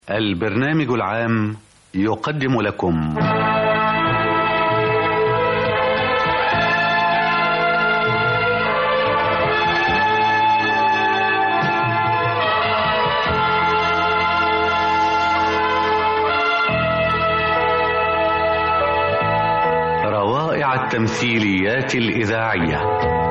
البرنامج العام يقدم لكم روائع التمثيليات الإذاعية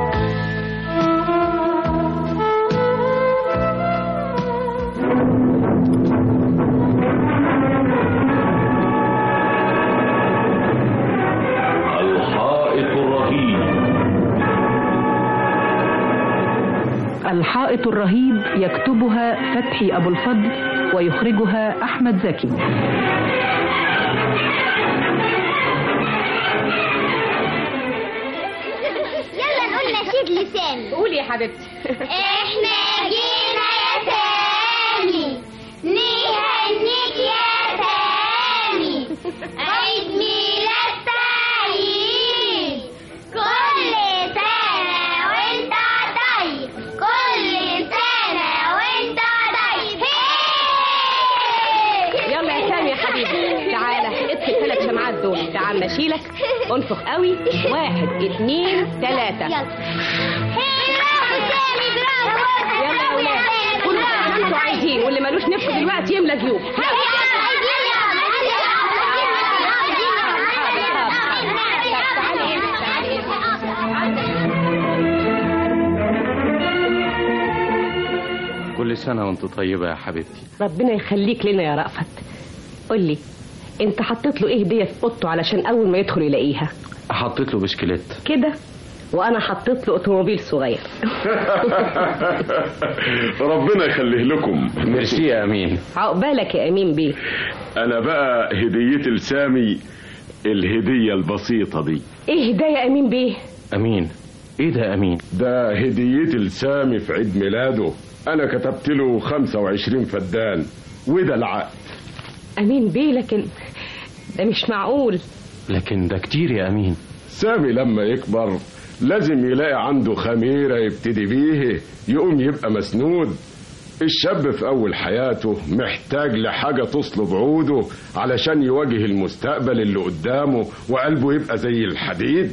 الحائط الرهيب الحائط الرهيب يكتبها فتحي أبو الفضل ويخرجها أحمد زكي يلا نقول نشيد لسامي قولي يا حبيبتي احنا جينا يا سامي نهنيك يا سامي عيد ميلاد سعيد كل سنة وانت طيب كل سنة وانت طيب هي! يلا يا سامي يا حبيبي تعالى اطفي الثلاث شمعات دول تعال اشيلك انفخ قوي واحد اتنين تلاتة يلا هي برافو سامي برافو يلا يا ولاد كل ما انتوا عايزين واللي ملوش نفس دلوقتي يملى جيوب كل سنة وانت طيبة يا حبيبتي ربنا يخليك لنا يا رأفت قول لي انت حطيت له ايه هديه في اوضته علشان اول ما يدخل يلاقيها حطيت له بسكليت كده وانا حطيت له اوتوموبيل صغير ربنا يخليه لكم ميرسي يا أمين عقبالك يا امين بيه انا بقى هديتي لسامي الهدية البسيطة دي ايه ده يا امين بيه أمين إيه ده يا أمين ده هديتي لسامي في عيد ميلاده انا كتبت له 25 فدان وده العقد امين بيه لكن ده مش معقول لكن ده كتير يا أمين سامي لما يكبر لازم يلاقي عنده خميرة يبتدي بيه يقوم يبقى مسنود الشاب في أول حياته محتاج لحاجة تصلب عوده علشان يواجه المستقبل اللي قدامه وقلبه يبقى زي الحديد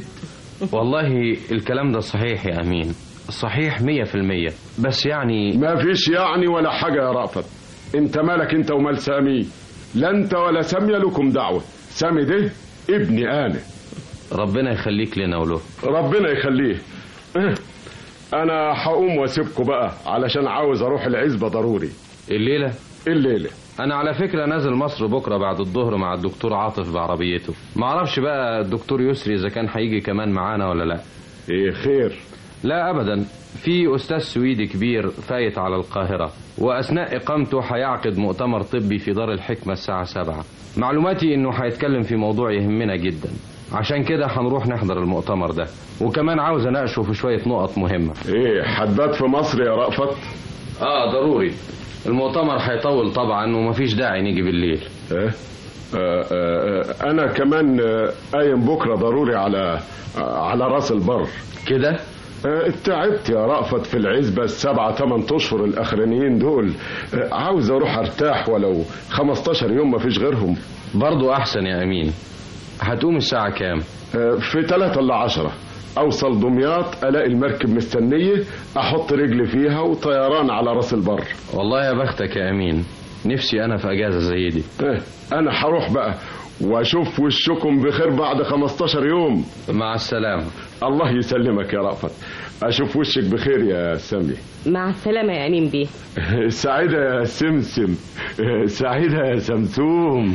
والله الكلام ده صحيح يا أمين صحيح مية في المية بس يعني ما فيش يعني ولا حاجة يا رأفت انت مالك انت ومال سامي لا انت ولا سامية لكم دعوة سامي ده ابني انا ربنا يخليك لنا وله ربنا يخليه اه، انا هقوم واسيبكم بقى علشان عاوز اروح العزبة ضروري الليلة الليلة أنا على فكرة نازل مصر بكرة بعد الظهر مع الدكتور عاطف بعربيته معرفش بقى الدكتور يسري إذا كان هيجي كمان معانا ولا لأ ايه خير لا ابدا في استاذ سويدي كبير فايت على القاهره واثناء اقامته هيعقد مؤتمر طبي في دار الحكمه الساعه سبعة معلوماتي انه هيتكلم في موضوع يهمنا جدا عشان كده هنروح نحضر المؤتمر ده وكمان عاوز اناقشه في شويه نقط مهمه ايه حداد في مصر يا رأفت اه ضروري المؤتمر هيطول طبعا ومفيش داعي نيجي بالليل اه اه اه انا كمان اه، قايم بكرة ضروري على اه، على راس البر كده اه، تعبت يا رأفت في العزبة السبعة تمن اشهر الاخرانيين دول اه، عاوز اروح ارتاح ولو 15 يوم ما فيش غيرهم برضو احسن يا امين هتقوم الساعه كام اه، في ثلاثة الا عشرة اوصل دمياط الاقي المركب مستنية احط رجلي فيها وطيران على راس البر والله يا بختك يا امين نفسي انا في اجازه زي دي اه، انا هروح بقى واشوف وشكم بخير بعد 15 يوم مع السلامه الله يسلمك يا رأفت اشوف وشك بخير يا سامي مع السلامه يا امين بيه سعيدة يا سمسم سعيدة يا سمسوم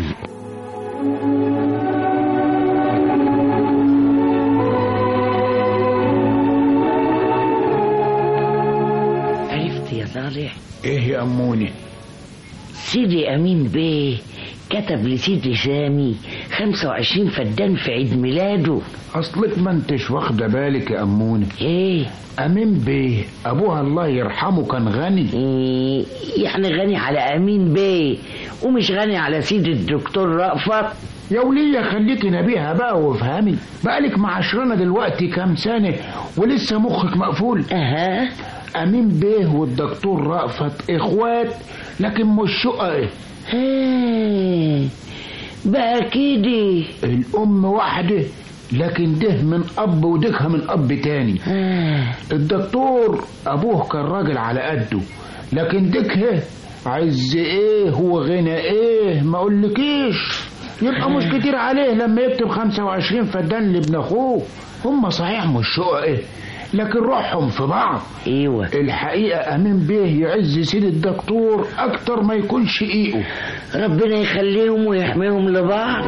عرفت يا صالح ايه يا اموني سيدي امين بيه كتب لسيدي سامي 25 فدان في عيد ميلاده اصلك ما انتش واخده بالك يا اموني ايه امين بيه ابوها الله يرحمه كان غني إيه، يعني غني على امين بيه ومش غني على سيدي الدكتور رأفت يا ولية خليكي نبيها بقى وافهمي بقالك مع عشرنا دلوقتي كام سنة ولسه مخك مقفول اها امين بيه والدكتور رأفت اخوات لكن مش شقق ها بقى كده الام واحده لكن ده من اب وديكها من اب تاني آه. الدكتور ابوه كان راجل على قده لكن ديكها عز ايه هو غنى ايه ما اقولكيش يبقى مش كتير عليه لما يكتب 25 فدان لابن اخوه هم صحيح مش شقق لكن روحهم في بعض ايوه الحقيقة أمين بيه يعز سيد الدكتور أكتر ما يكون شقيقه ربنا يخليهم ويحميهم لبعض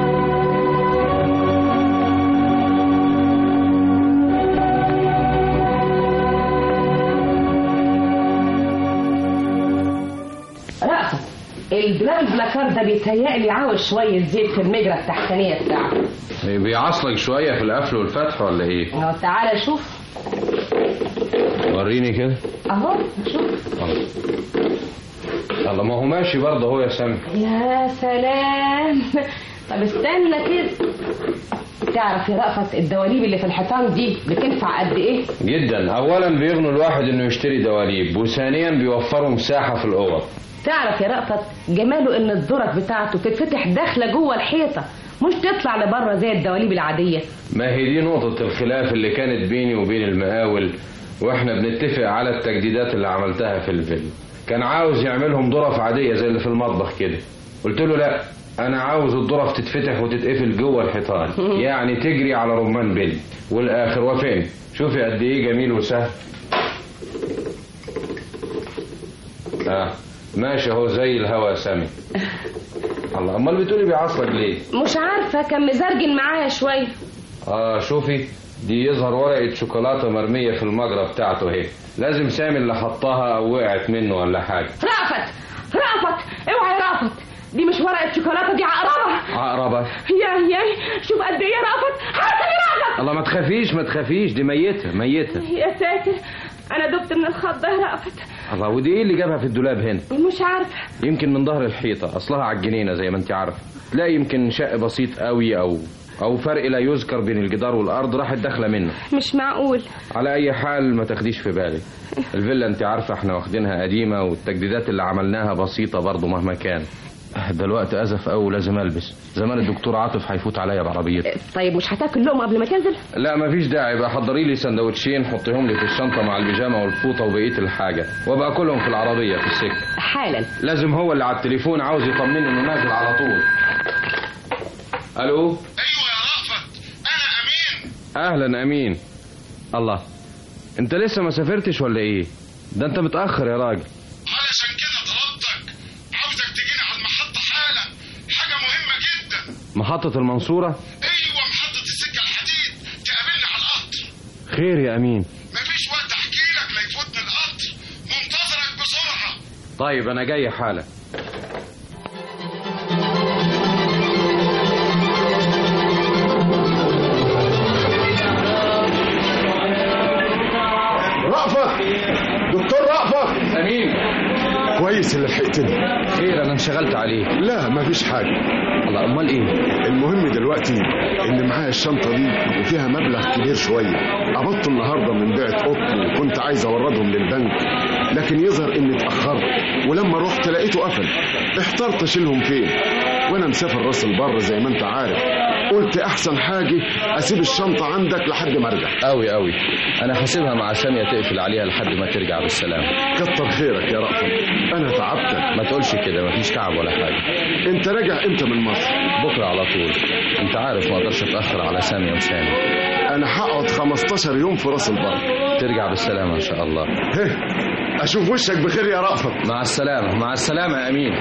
رأفت الدولاب البلاكار ده بيتهيألي عاوز شوية زيت في المجرى التحتانية بتاعته بيعصلك شوية في القفل والفتح ولا ايه اهو تعالى شوف وريني كده اهو شوف الله الله ما هو ماشي برضه هو يا سامي يا سلام طب استنى كده تعرف يا رأفت الدواليب اللي في الحيطان دي بتنفع قد ايه جدا اولا بيغنوا الواحد انه يشتري دواليب وثانيا بيوفروا مساحة في الاوض تعرف يا رأفت جماله ان الدرج بتاعته تتفتح داخله جوه الحيطه مش تطلع لبره زي الدواليب العاديه ما هي دي نقطة الخلاف اللي كانت بيني وبين المقاول واحنا بنتفق على التجديدات اللي عملتها في الفيلا كان عاوز يعملهم ظرف عادية زي اللي في المطبخ كده قلت له لا انا عاوز الظرف تتفتح وتتقفل جوه الحيطان يعني تجري على رمان بيل والاخر وافقني شوفي قد ايه جميل وسهل اه ماشي اهو زي الهوا يا سامي الله امال بتقولي بيعصلك ليه مش عارفه كان مزرجن معايا شويه اه شوفي دي يظهر ورقة شوكولاتة مرمية في المجرى بتاعته اهي لازم سامي اللي حطها او وقعت منه ولا حاجة رأفت رأفت اوعى يا رأفت دي مش ورقه شوكولاته دي عقربه عقربة يا يا شوف قد ايه يا رأفت حاسب يا رأفت الله ما تخافيش ما تخافيش دي ميتة ميتة يا ساتر انا دبت من الخضه يا رأفت الله ودي ايه اللي جابها في الدولاب هنا مش عارفه يمكن من ظهر الحيطة اصلها على الجنينة زي ما انت عارفة تلاقي يمكن شق بسيط قوي او او فرق لا يذكر بين الجدار والارض راحت داخلة منه مش معقول على اي حال ما تاخديش في بالك الفيلا انت عارفه احنا واخدينها قديمه والتجديدات اللي عملناها بسيطه برضه مهما كان دلوقتي ازف قوي لازم البس زمان الدكتور عاطف هيفوت عليا بعربيته طيب مش هتاكل لقمه قبل ما تنزل لا مفيش داعي بقى حضري لي سندوتشين حطيهم لي في الشنطه مع البيجامه والفوطه وبقيه الحاجه وابقى اكلهم في العربيه في السكه حالا لازم هو اللي على التليفون عاوز يطمني انه نازل على طول الو ايوه يا رأفت انا امين اهلا امين الله انت لسه ما سافرتش ولا ايه ده انت متاخر يا راجل علشان كده طلبتك عاوزك تجيني على المحطة حالا حاجة مهمة جدا محطه المنصوره ايوه محطة السكة الحديد تقابلني على القطر خير يا امين مفيش وقت احكي لك لا يفوتني القطر منتظرك بسرعة طيب انا جاي حالا رأفت دكتور رأفت امين كويس اللي لحقتني خير انا انشغلت عليه لا مفيش حاجة الله امال ايه المهم دلوقتي ان معايا الشنطة دي وفيها مبلغ كبير شوية قبضت النهاردة من بيعة قطن وكنت عايز اوردهم للبنك لكن يظهر اني اتأخرت ولما رحت لقيته قفل احترت اشيلهم فين وانا مسافر راس البر زي ما انت عارف قلت احسن حاجة اسيب الشنطة عندك لحد ما ارجع قوي قوي انا هسيبها مع ساميه تقفل عليها لحد ما ترجع بالسلامه كتر خيرك يا رأفت انا تعبتك ما تقولش كده مفيش تعب ولا حاجه انت راجع امتى من مصر بكره على طول انت عارف ما اقدرش اتاخر على ساميه وسامي انا هقعد 15 يوم في راس البر ترجع بالسلامه ان شاء الله هه اشوف وشك بخير يا رأفت مع السلامه مع السلامه يا امين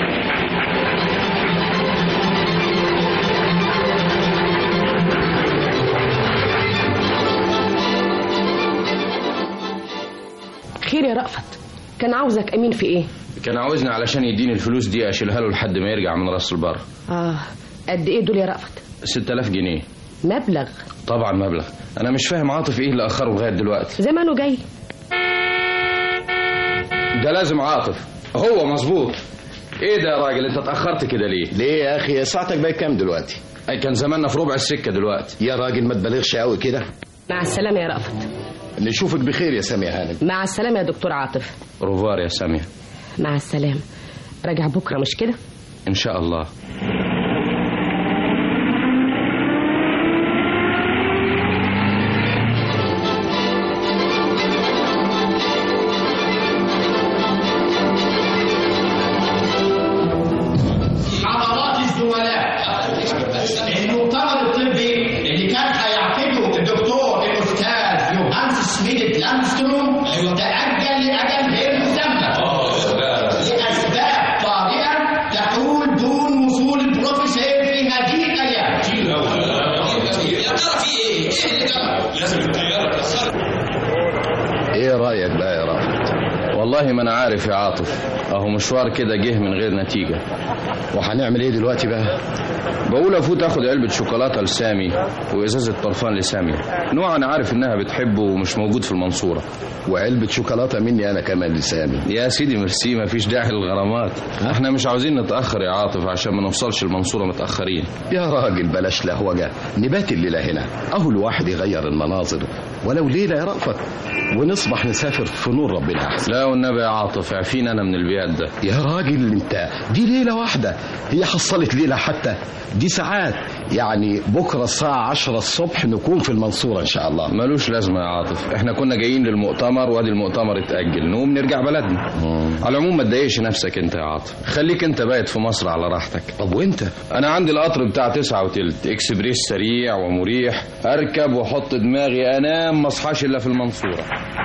خير يا رأفت كان عاوزك امين في ايه كان عاوزني علشان يديني الفلوس دي اشيلها له لحد ما يرجع من راس البر اه قد ايه دول يا رأفت 6000 جنيه مبلغ طبعا مبلغ انا مش فاهم عاطف ايه اللي اخره لغايه دلوقتي زمانه جاي ده لازم عاطف هو مظبوط ايه ده يا راجل انت اتاخرت كده ليه ليه يا اخي ساعتك بقت كام دلوقتي أي كان زماننا في ربع السكه دلوقتي يا راجل ما تبالغش قوي كده مع السلامه يا رأفت نشوفك بخير يا سامي يا هانم مع السلامه يا دكتور عاطف روفار يا ساميه مع السلامه راجع بكره مش كده ان شاء الله حضرات الزملاء المؤتمر الطبي اللي كان هيعقده الدكتور الاستاذ يوهانس شميد لانستروم تاجل لاجل غير مسمى لاسباب طارئه تحول دون وصول البروفيسور في هذه الايام يا ترى في ايه؟ ايه اللي جرى؟ لازم الطياره تاثر ايه رايك بقى يا رافت والله ما انا عارف يا عاطف اهو مشوار كده جه من غير نتيجة وهنعمل ايه دلوقتي بقى بقول افوت اخد علبة شوكولاتة لسامي وازازة برفان لسامي نوع انا عارف انها بتحبه ومش موجود في المنصورة وعلبة شوكولاتة مني انا كمان لسامي يا سيدي ميرسي مفيش داعي للغرامات احنا مش عاوزين نتأخر يا عاطف عشان ما نوصلش المنصورة متأخرين يا راجل بلاش لهوجة نبات الليلة هنا اهو الواحد يغير المناظر ولو ليلة يا رأفت ونصبح نسافر في نور ربنا احسن لا والنبي يا عاطف عفين انا من البيات ده يا راجل انت دي ليلة واحدة هي حصلت ليلة حتى دي ساعات يعني بكرة الساعة عشرة الصبح نكون في المنصورة ان شاء الله ملوش لازمة يا عاطف احنا كنا جايين للمؤتمر وادي المؤتمر اتأجل نقوم نرجع بلدنا على العموم ما تضايقش نفسك انت يا عاطف خليك انت بايت في مصر على راحتك طب وانت انا عندي القطر بتاع تسعة وتلت اكسبريس سريع ومريح اركب واحط دماغي انام ما اصحاش الا في المنصورة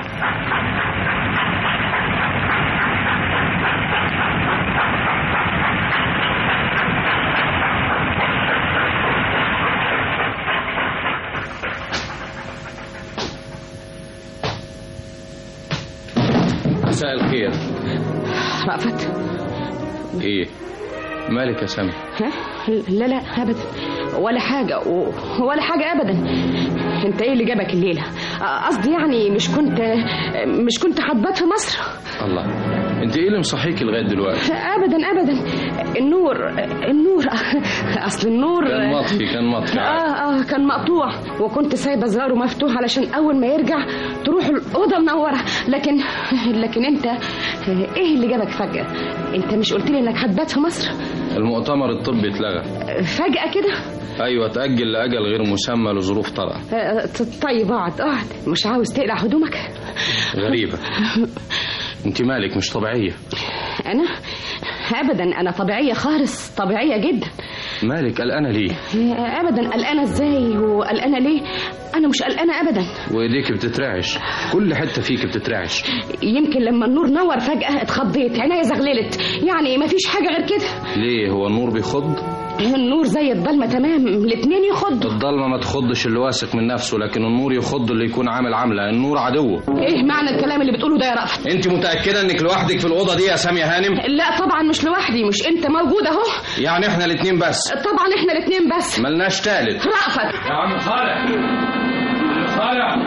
مساء الخير رأفت ايه مالك يا سامي ها لا لا ابدا ولا حاجه و... ولا حاجه ابدا انت ايه اللي جابك الليله آه، قصدي يعني مش كنت مش كنت هتبات في مصر الله انت ايه اللي مصحيكي لغايه دلوقتي ابدا ابدا النور النور اصل النور كان مطفي كان مطفي عادي. اه اه كان مقطوع وكنت سايبه زراره مفتوح علشان اول ما يرجع تروح الاوضه منوره لكن لكن انت ايه اللي جابك فجاه انت مش قلت لي انك هتبات في مصر المؤتمر الطبي اتلغى فجاه كده ايوه اتاجل لاجل غير مسمى لظروف طارئه آه، طيب اقعد اقعد مش عاوز تقلع هدومك غريبه انت مالك مش طبيعيه انا ابدا انا طبيعيه خالص طبيعيه جدا مالك قلقانه ليه ابدا قلقانه ازاي وقلقانه ليه انا مش قلقانه ابدا وايديك بتترعش كل حته فيك بتترعش يمكن لما النور نور فجاه اتخضيت عينيا زغللت يعني مفيش حاجه غير كده ليه هو النور بيخض النور زي الضلمه تمام الاتنين يخضوا الضلمه ما تخضش اللي واثق من نفسه لكن النور يخض اللي يكون عامل عامله النور عدوه ايه معنى الكلام اللي بتقوله ده يا رأفت انت متاكده انك لوحدك في الاوضه دي يا ساميه هانم لا طبعا مش لوحدي مش انت موجود اهو يعني احنا الاتنين بس طبعا احنا الاتنين بس ملناش تالت رأفت يا عم صالح صالح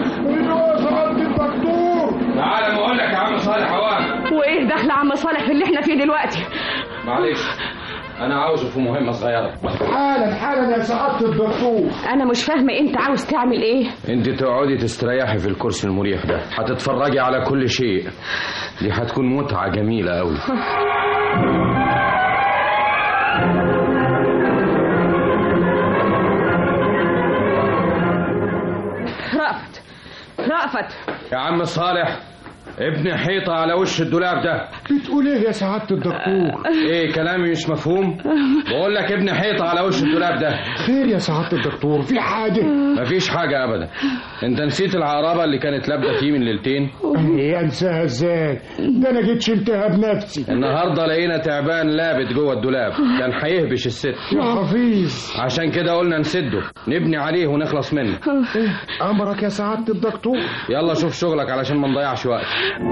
تعالى ما اقول لك يا عم صالح اوان وايه دخل عم صالح في اللي احنا فيه دلوقتي معلش انا عاوزه في مهمه صغيره حالا حالا يا سعادة الدكتور انا مش فاهمه انت عاوز تعمل ايه انت تقعدي تستريحي في الكرسي المريح ده هتتفرجي على كل شيء دي هتكون متعه جميله قوي رأفت رأفت يا عم صالح ابني حيطه على وش الدولاب ده بتقول ايه يا سعادة الدكتور ايه كلامي مش مفهوم بقول لك ابني حيطه على وش الدولاب ده خير يا سعادة الدكتور في حاجة مفيش حاجه ابدا انت نسيت العرابه اللي كانت لابده فيه من ليلتين ايه انساها ازاي ده انا جيت شلتها بنفسي النهارده لقينا تعبان لابت جوه الدولاب كان هيهبش الست يا حفيظ عشان كده قلنا نسده نبني عليه ونخلص منه امرك يا سعادة الدكتور يلا شوف شغلك علشان ما نضيعش وقت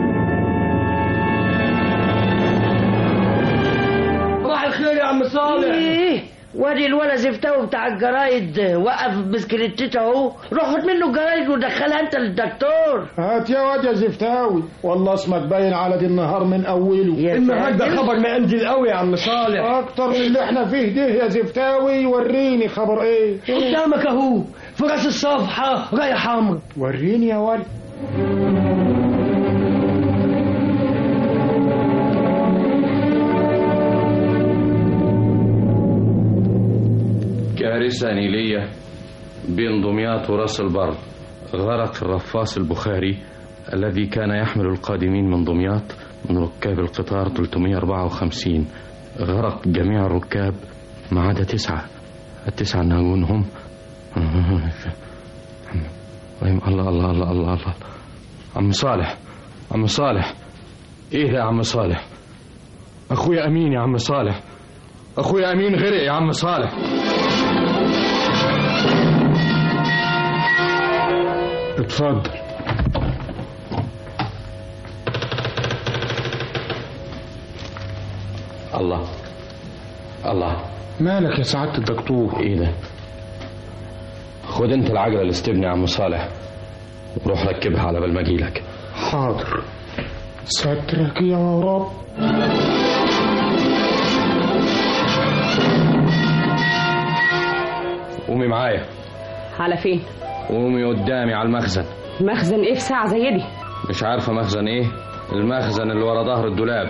صباح الخير يا عم صالح ايه وادي الولا زفتاوي بتاع الجرايد وقف بسكليتته اهو روح خد منه الجرايد ودخلها انت للدكتور هات يا واد يا زفتاوي والله اسمك باين على دي النهار من اوله النهارده خبر مأنجل قوي يا عم صالح اكتر من اللي احنا فيه ده يا زفتاوي وريني خبر ايه قدامك اهو في راس الصفحه رايح امر وريني يا ولد كارثة نيلية بين دمياط وراس البر غرق الرفاص البخاري الذي كان يحمل القادمين من دمياط من ركاب القطار 354 غرق جميع الركاب ما عدا تسعة التسعة الناجون هم الله الله الله الله الله عم صالح عم صالح ايه ده يا عم صالح اخويا امين يا عم صالح اخويا امين غرق يا عم صالح اتفضل الله الله مالك يا سعادة الدكتور ايه ده خد انت العجله اللي استبني يا عم صالح وروح ركبها على بال ما اجيلك حاضر سترك يا رب قومي معايا على فين قومي قدامي على المخزن مخزن ايه في ساعة زي دي مش عارفه مخزن ايه المخزن اللي ورا ظهر الدولاب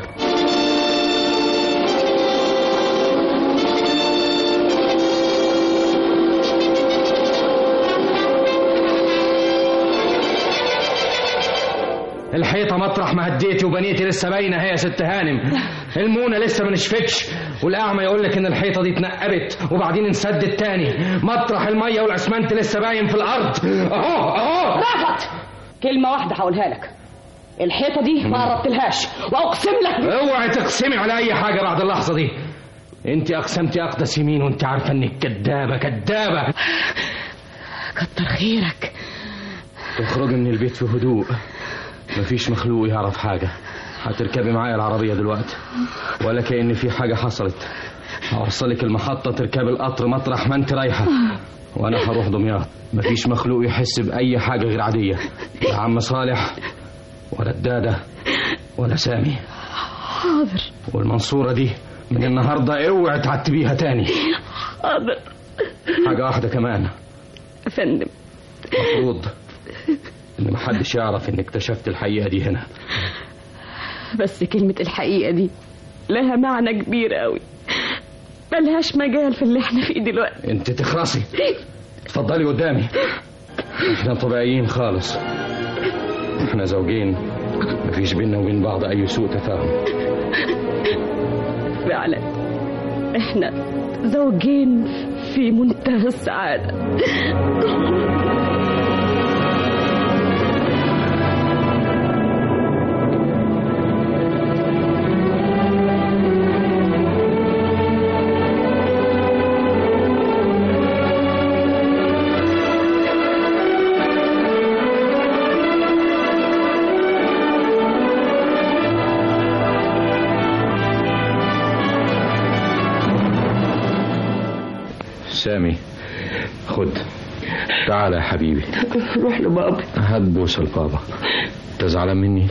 الحيطه مطرح ما هديتي وبنيتي لسه باينه هي يا ست هانم المونه لسه ما نشفتش والاعمى يقول لك ان الحيطه دي اتنقبت وبعدين انسدت تاني مطرح الميه والاسمنت لسه باين في الارض اهو اهو رفض كلمة واحدة هقولها لك الحيطة دي ما قربتلهاش واقسم لك اوعي تقسمي على اي حاجه بعد اللحظه دي انت اقسمتي اقدس يمين وانت عارفه انك كدابه كدابه كتر خيرك تخرجي من البيت في هدوء مفيش مخلوق يعرف حاجه هتركبي معايا العربيه دلوقتي ولا كأن في حاجه حصلت هوصلك المحطه تركبي القطر مطرح ما انت رايحه وانا هروح دمياط مفيش مخلوق يحس باي حاجه غير عاديه لا عم صالح ولا الداده ولا سامي حاضر والمنصوره دي من النهارده اوعي تعتبيها تاني حاضر حاجه واحده كمان يا فندم مفروض ان محدش يعرف انك اكتشفت الحقيقه دي هنا بس كلمة الحقيقة دي لها معنى كبير قوي ملهاش مجال في اللي احنا فيه دلوقتي انت تخرسي اتفضلي قدامي احنا طبيعيين خالص احنا زوجين مفيش بينا وبين بعض اي سوء تفاهم فعلا احنا زوجين في منتهى السعادة سامي خد تعال يا حبيبي روح لبابا هات بوسه لبابا تزعلان مني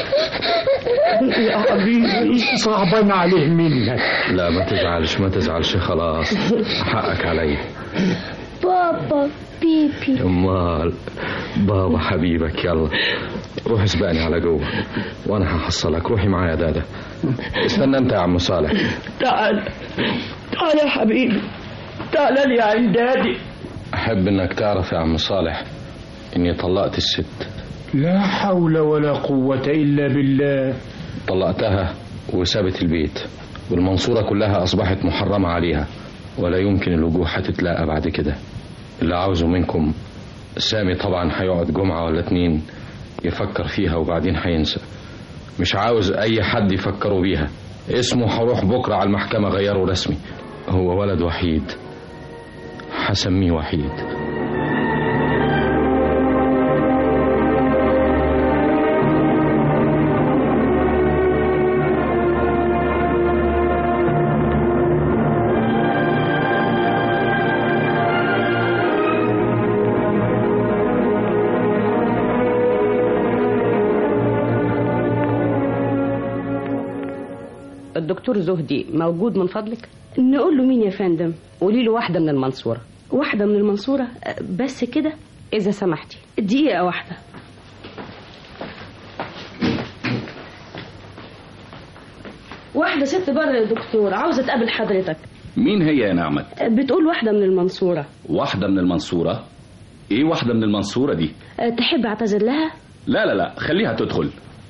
يا حبيبي صعبان عليه منك لا ما تزعلش ما تزعلش خلاص حقك عليا بابا بيبي امال بابا حبيبك يلا روح اسبقني على جوه وانا هحصلك روحي معايا يا دادا استنى انت يا عم صالح تعال تعال يا حبيبي تعال لي عند دادي احب انك تعرف يا عم صالح اني طلقت الست لا حول ولا قوة إلا بالله طلقتها وسابت البيت والمنصورة كلها أصبحت محرمة عليها ولا يمكن الوجوه هتتلاقى بعد كده اللي عاوزه منكم سامي طبعا هيقعد جمعة ولا اتنين يفكر فيها وبعدين هينسى مش عاوز أي حد يفكروا بيها اسمه هروح بكرة على المحكمة غيره رسمي هو ولد وحيد هسميه وحيد الدكتور زهدي موجود من فضلك نقول له مين يا فندم قولي له واحدة من المنصورة واحدة من المنصورة بس كده إذا سمحتي دقيقة واحدة واحدة ست بره يا دكتور عاوزة تقابل حضرتك مين هي يا نعمت بتقول واحدة من المنصورة واحدة من المنصورة ايه واحدة من المنصورة دي أه، تحب اعتذر لها لا لا لا خليها تدخل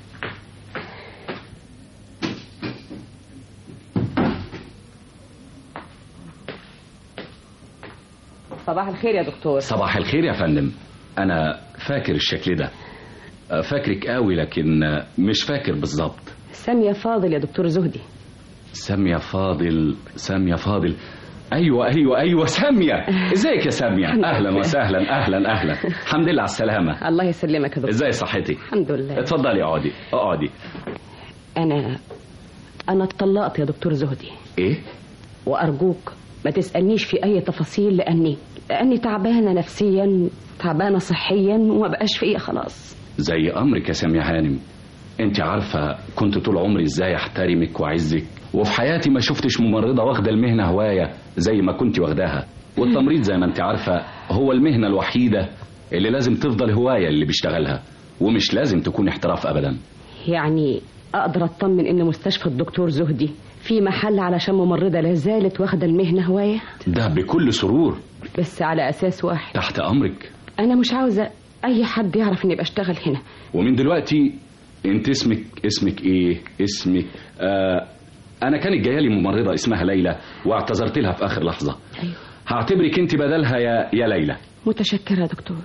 صباح الخير يا دكتور صباح الخير يا فندم انا فاكر الشكل ده آه، فاكرك قوي لكن آه، مش فاكر بالظبط سامية فاضل يا دكتور زهدي سامية فاضل سامية فاضل ايوه ايوه ايوه سامية ازيك يا سامية اهلا وسهلا اهلا اهلا الحمد لله على السلامة الله يسلمك يا دكتور ازاي صحتك الحمد لله اتفضلي اقعدي اقعدي انا انا اتطلقت يا دكتور زهدي ايه وارجوك ما تسالنيش في اي تفاصيل لاني لاني تعبانه نفسيا تعبانه صحيا وما بقاش فيا خلاص زي امرك يا سامية هانم انت عارفة كنت طول عمري ازاي احترمك واعزك وفي حياتي ما شفتش ممرضة واخدة المهنة هواية زي ما كنت واخداها والتمريض زي ما انت عارفة هو المهنة الوحيدة اللي لازم تفضل هواية اللي بيشتغلها ومش لازم تكون احتراف ابدا يعني اقدر اطمن ان مستشفى الدكتور زهدي في محل علشان ممرضه لا زالت واخده المهنه هوايه ده بكل سرور بس على اساس واحد تحت امرك انا مش عاوزه اي حد يعرف اني بشتغل هنا ومن دلوقتي انت اسمك اسمك ايه اسمك آه انا كانت جايه لي ممرضه اسمها ليلى واعتذرت لها في اخر لحظه أيوه. هعتبرك انت بدلها يا يا ليلى متشكره يا دكتور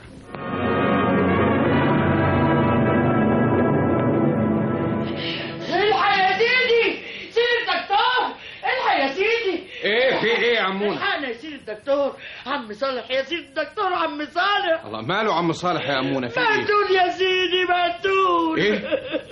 الحق يا سيدي سيد الدكتور الحق يا سيدي ايه في ايه يا عمون الحقنا يا سيد الدكتور عم صالح يا سيد الدكتور عم صالح الله ماله عم صالح يا امونه في ايه مقتول يا سيدي مقتول إيه؟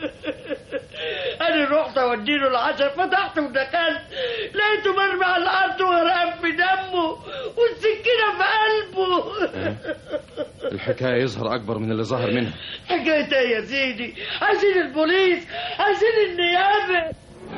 انا رحت اوديله العشاء فتحت ودخلت لقيته مرمي على الارض وغرقان في دمه والسكينه في قلبه الحكايه يظهر اكبر من اللي ظهر منها حكايه ايه يا سيدي عايزين البوليس عايزين النيابه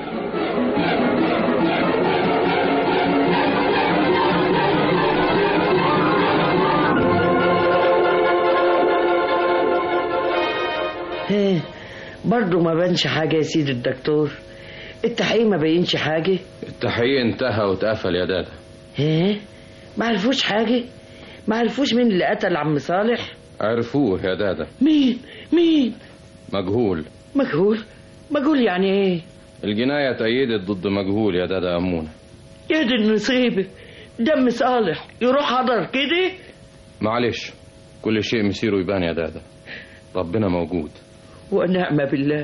ايه برضه ما بانش حاجة يا سيدي الدكتور التحقيق ما بينش حاجة التحقيق انتهى واتقفل يا دادا ايه ما عرفوش حاجة ما عرفوش مين اللي قتل عم صالح عرفوه يا دادا مين مين مجهول مجهول مجهول يعني ايه الجناية اتأيدت ضد مجهول يا دادا أمونة يا دي النصيبة دم صالح يروح حضر كده معلش كل شيء مسيره يبان يا دادا ربنا موجود ونعم بالله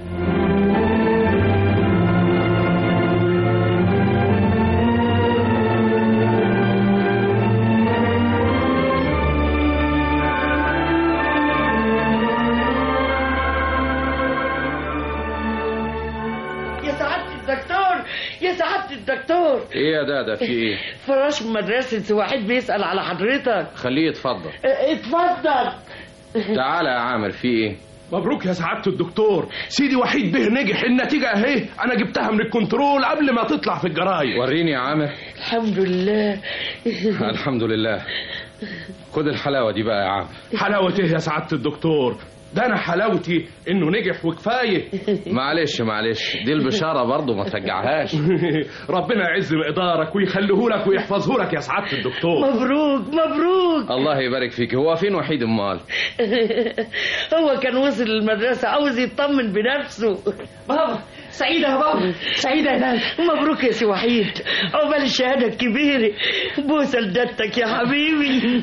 يا سعادة الدكتور يا سعادة الدكتور ايه يا دادا في ايه فراش مدرسة واحد بيسأل على حضرتك خليه يتفضل اه، اتفضل تعالى يا عامر في ايه مبروك يا سعادة الدكتور سيدي وحيد به نجح النتيجة اهي انا جبتها من الكنترول قبل ما تطلع في الجرايد وريني يا عامر الحمد لله الحمد لله خد الحلاوة دي بقى يا عامر حلاوة ايه يا سعادة الدكتور ده انا حلاوتي انه نجح وكفايه معلش معلش دي البشارة برضو ما ترجعهاش ربنا يعز مقدارك ويخليهولك ويحفظهولك يا سعادة الدكتور مبروك مبروك الله يبارك فيك هو فين وحيد امال هو كان وصل المدرسة عاوز يطمن بنفسه بابا سعيدة يا بابا سعيدة يا نانا مبروك يا سي وحيد عقبال الشهادة الكبيرة بوسة لدتك يا حبيبي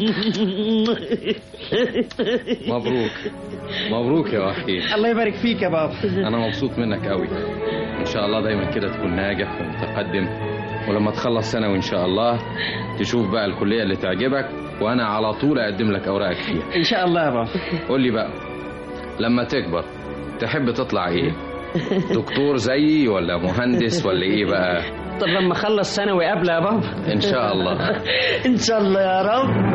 مبروك مبروك يا وحيد الله يبارك فيك يا بابا انا مبسوط منك قوي ان شاء الله دايما كده تكون ناجح ومتقدم ولما تخلص ثانوي ان شاء الله تشوف بقى الكليه اللي تعجبك وانا على طول اقدم لك اوراقك فيها ان شاء الله يا بابا قول لي بقى لما تكبر تحب تطلع ايه دكتور زيي ولا مهندس ولا ايه بقى طب لما اخلص ثانوي قبل يا بابا ان شاء الله ان شاء الله يا رب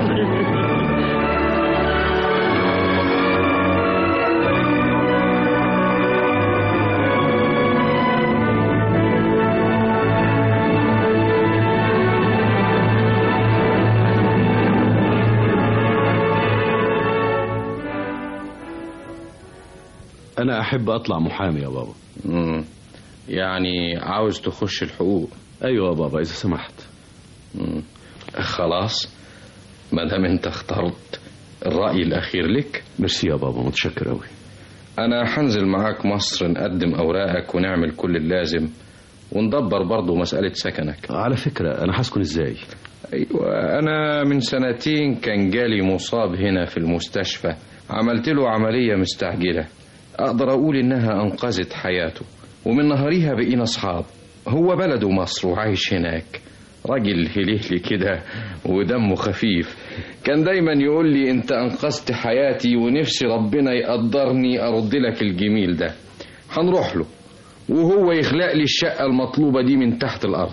انا احب اطلع محامي يا بابا مم. يعني عاوز تخش الحقوق ايوه يا بابا اذا سمحت مم. خلاص ما دام انت اخترت الرأي الأخير لك ميرسي يا بابا متشكر أوي أنا هنزل معاك مصر نقدم أوراقك ونعمل كل اللازم وندبر برضه مسألة سكنك على فكرة أنا هسكن إزاي أيوة أنا من سنتين كان جالي مصاب هنا في المستشفى عملت له عملية مستعجلة أقدر أقول إنها أنقذت حياته ومن نهاريها بقينا أصحاب هو بلده مصر وعايش هناك راجل هليلي كده ودمه خفيف كان دايما يقول لي انت انقذت حياتي ونفسي ربنا يقدرني ارد لك الجميل ده هنروح له وهو يخلق لي الشقة المطلوبة دي من تحت الأرض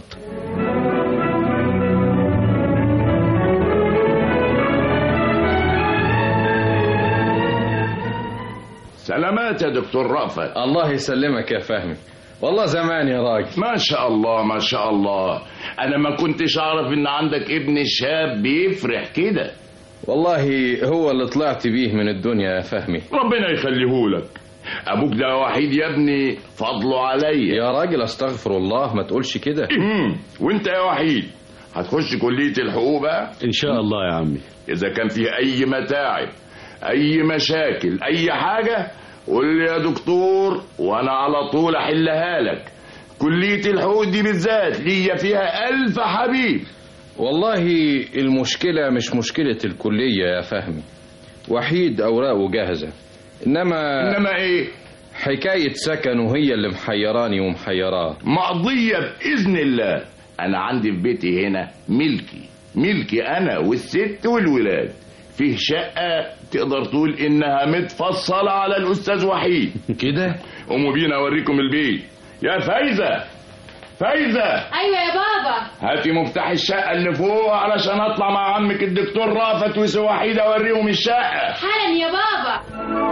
سلامات يا دكتور رأفت الله يسلمك يا فهمي والله زمان يا راجل ما شاء الله ما شاء الله انا ما كنتش اعرف ان عندك ابن شاب بيفرح كده والله هو اللي طلعت بيه من الدنيا يا فهمي ربنا يخليهولك ابوك ده وحيد يا ابني فضله عليا يا راجل استغفر الله ما تقولش كده وانت يا وحيد هتخش كلية الحقوق بقى إن شاء الله يا عمي اذا كان فيه اي متاعب اي مشاكل اي حاجة قول لي يا دكتور وانا على طول احلها لك كلية الحقوق دي بالذات ليا فيها الف حبيب والله المشكلة مش مشكلة الكلية يا فهمي وحيد أوراقه جاهزة إنما انما ايه حكاية سكنه هي اللي محيراني ومحيراه مقضية بإذن الله أنا عندي في بيتي هنا ملكي ملكي أنا والست والولاد فيه شقة تقدر تقول إنها متفصلة على الأستاذ وحيد كده قوموا بينا أوريكم البيت يا فايزة فايزة ايوه يا بابا هاتي مفتاح الشقة اللي فوق علشان أطلع مع عمك الدكتور رافت وسي وحيد أوريهم الشقة حالا يا بابا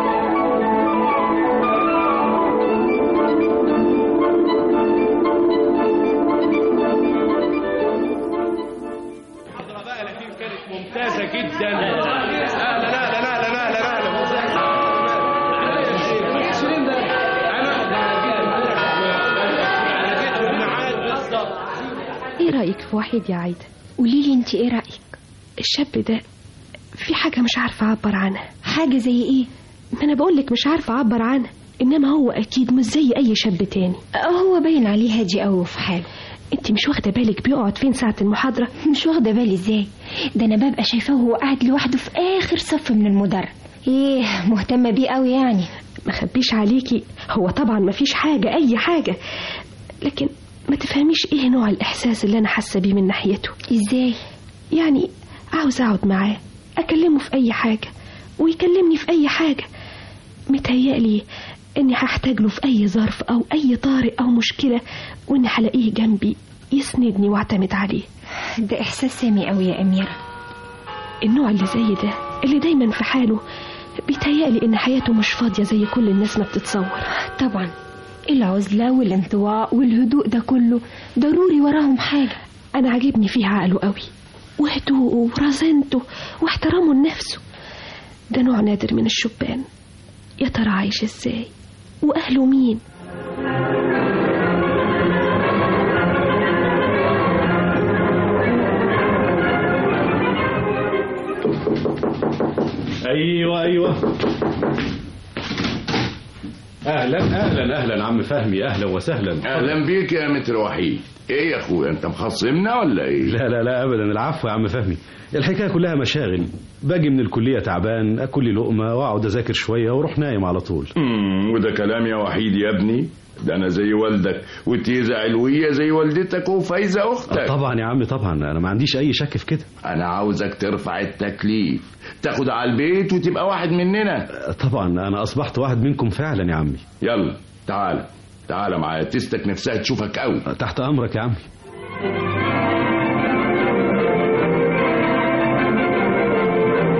ممتازة جدا اهلا اهلا اهلا اهلا اهلا ايه رايك في وحيد يا عايده قولي لي انت ايه رايك الشاب ده في حاجه مش عارفه اعبر عنها حاجه زي ايه ما انا بقول لك مش عارفه اعبر عنها انما هو اكيد مش زي اي شاب تاني هو باين عليه هادي قوي في حاله انت مش واخده بالك بيقعد فين ساعه المحاضره مش واخده بالي ازاي ده انا ببقى شايفاه وهو قاعد لوحده في اخر صف من المدرج ايه مهتمه بيه قوي يعني ما خبيش عليكي هو طبعا ما فيش حاجه اي حاجه لكن ما تفهميش ايه نوع الاحساس اللي انا حاسه بيه من ناحيته ازاي يعني عاوز اقعد معاه اكلمه في اي حاجه ويكلمني في اي حاجه متهيألي اني هحتاج له في اي ظرف او اي طارئ او مشكله واني هلاقيه جنبي يسندني واعتمد عليه ده احساس سامي قوي يا اميره النوع اللي زي ده اللي دايما في حاله بيتهيألي ان حياته مش فاضيه زي كل الناس ما بتتصور طبعا العزله والانطواء والهدوء ده كله ضروري وراهم حاجه انا عاجبني فيه عقله قوي وهدوءه ورزانته واحترامه لنفسه ده نوع نادر من الشبان يا ترى عايش ازاي واهله مين ايوه ايوه اهلا اهلا اهلا عم فهمي اهلا وسهلا اهلا بيك يا متر وحيد ايه يا اخويا انت مخصمنا ولا ايه لا لا لا ابدا العفو يا عم فهمي الحكايه كلها مشاغل باجي من الكليه تعبان اكل لي لقمه واقعد اذاكر شويه واروح نايم على طول امم وده كلام يا وحيد يا ابني ده انا زي والدك وتيزة علوية زي والدتك وفايزة اختك طبعا يا عم طبعا انا ما عنديش اي شك في كده انا عاوزك ترفع التكليف تاخد على البيت وتبقى واحد مننا طبعا انا اصبحت واحد منكم فعلا يا عمي يلا تعال تعال معايا تستك نفسها تشوفك قوي تحت امرك يا عمي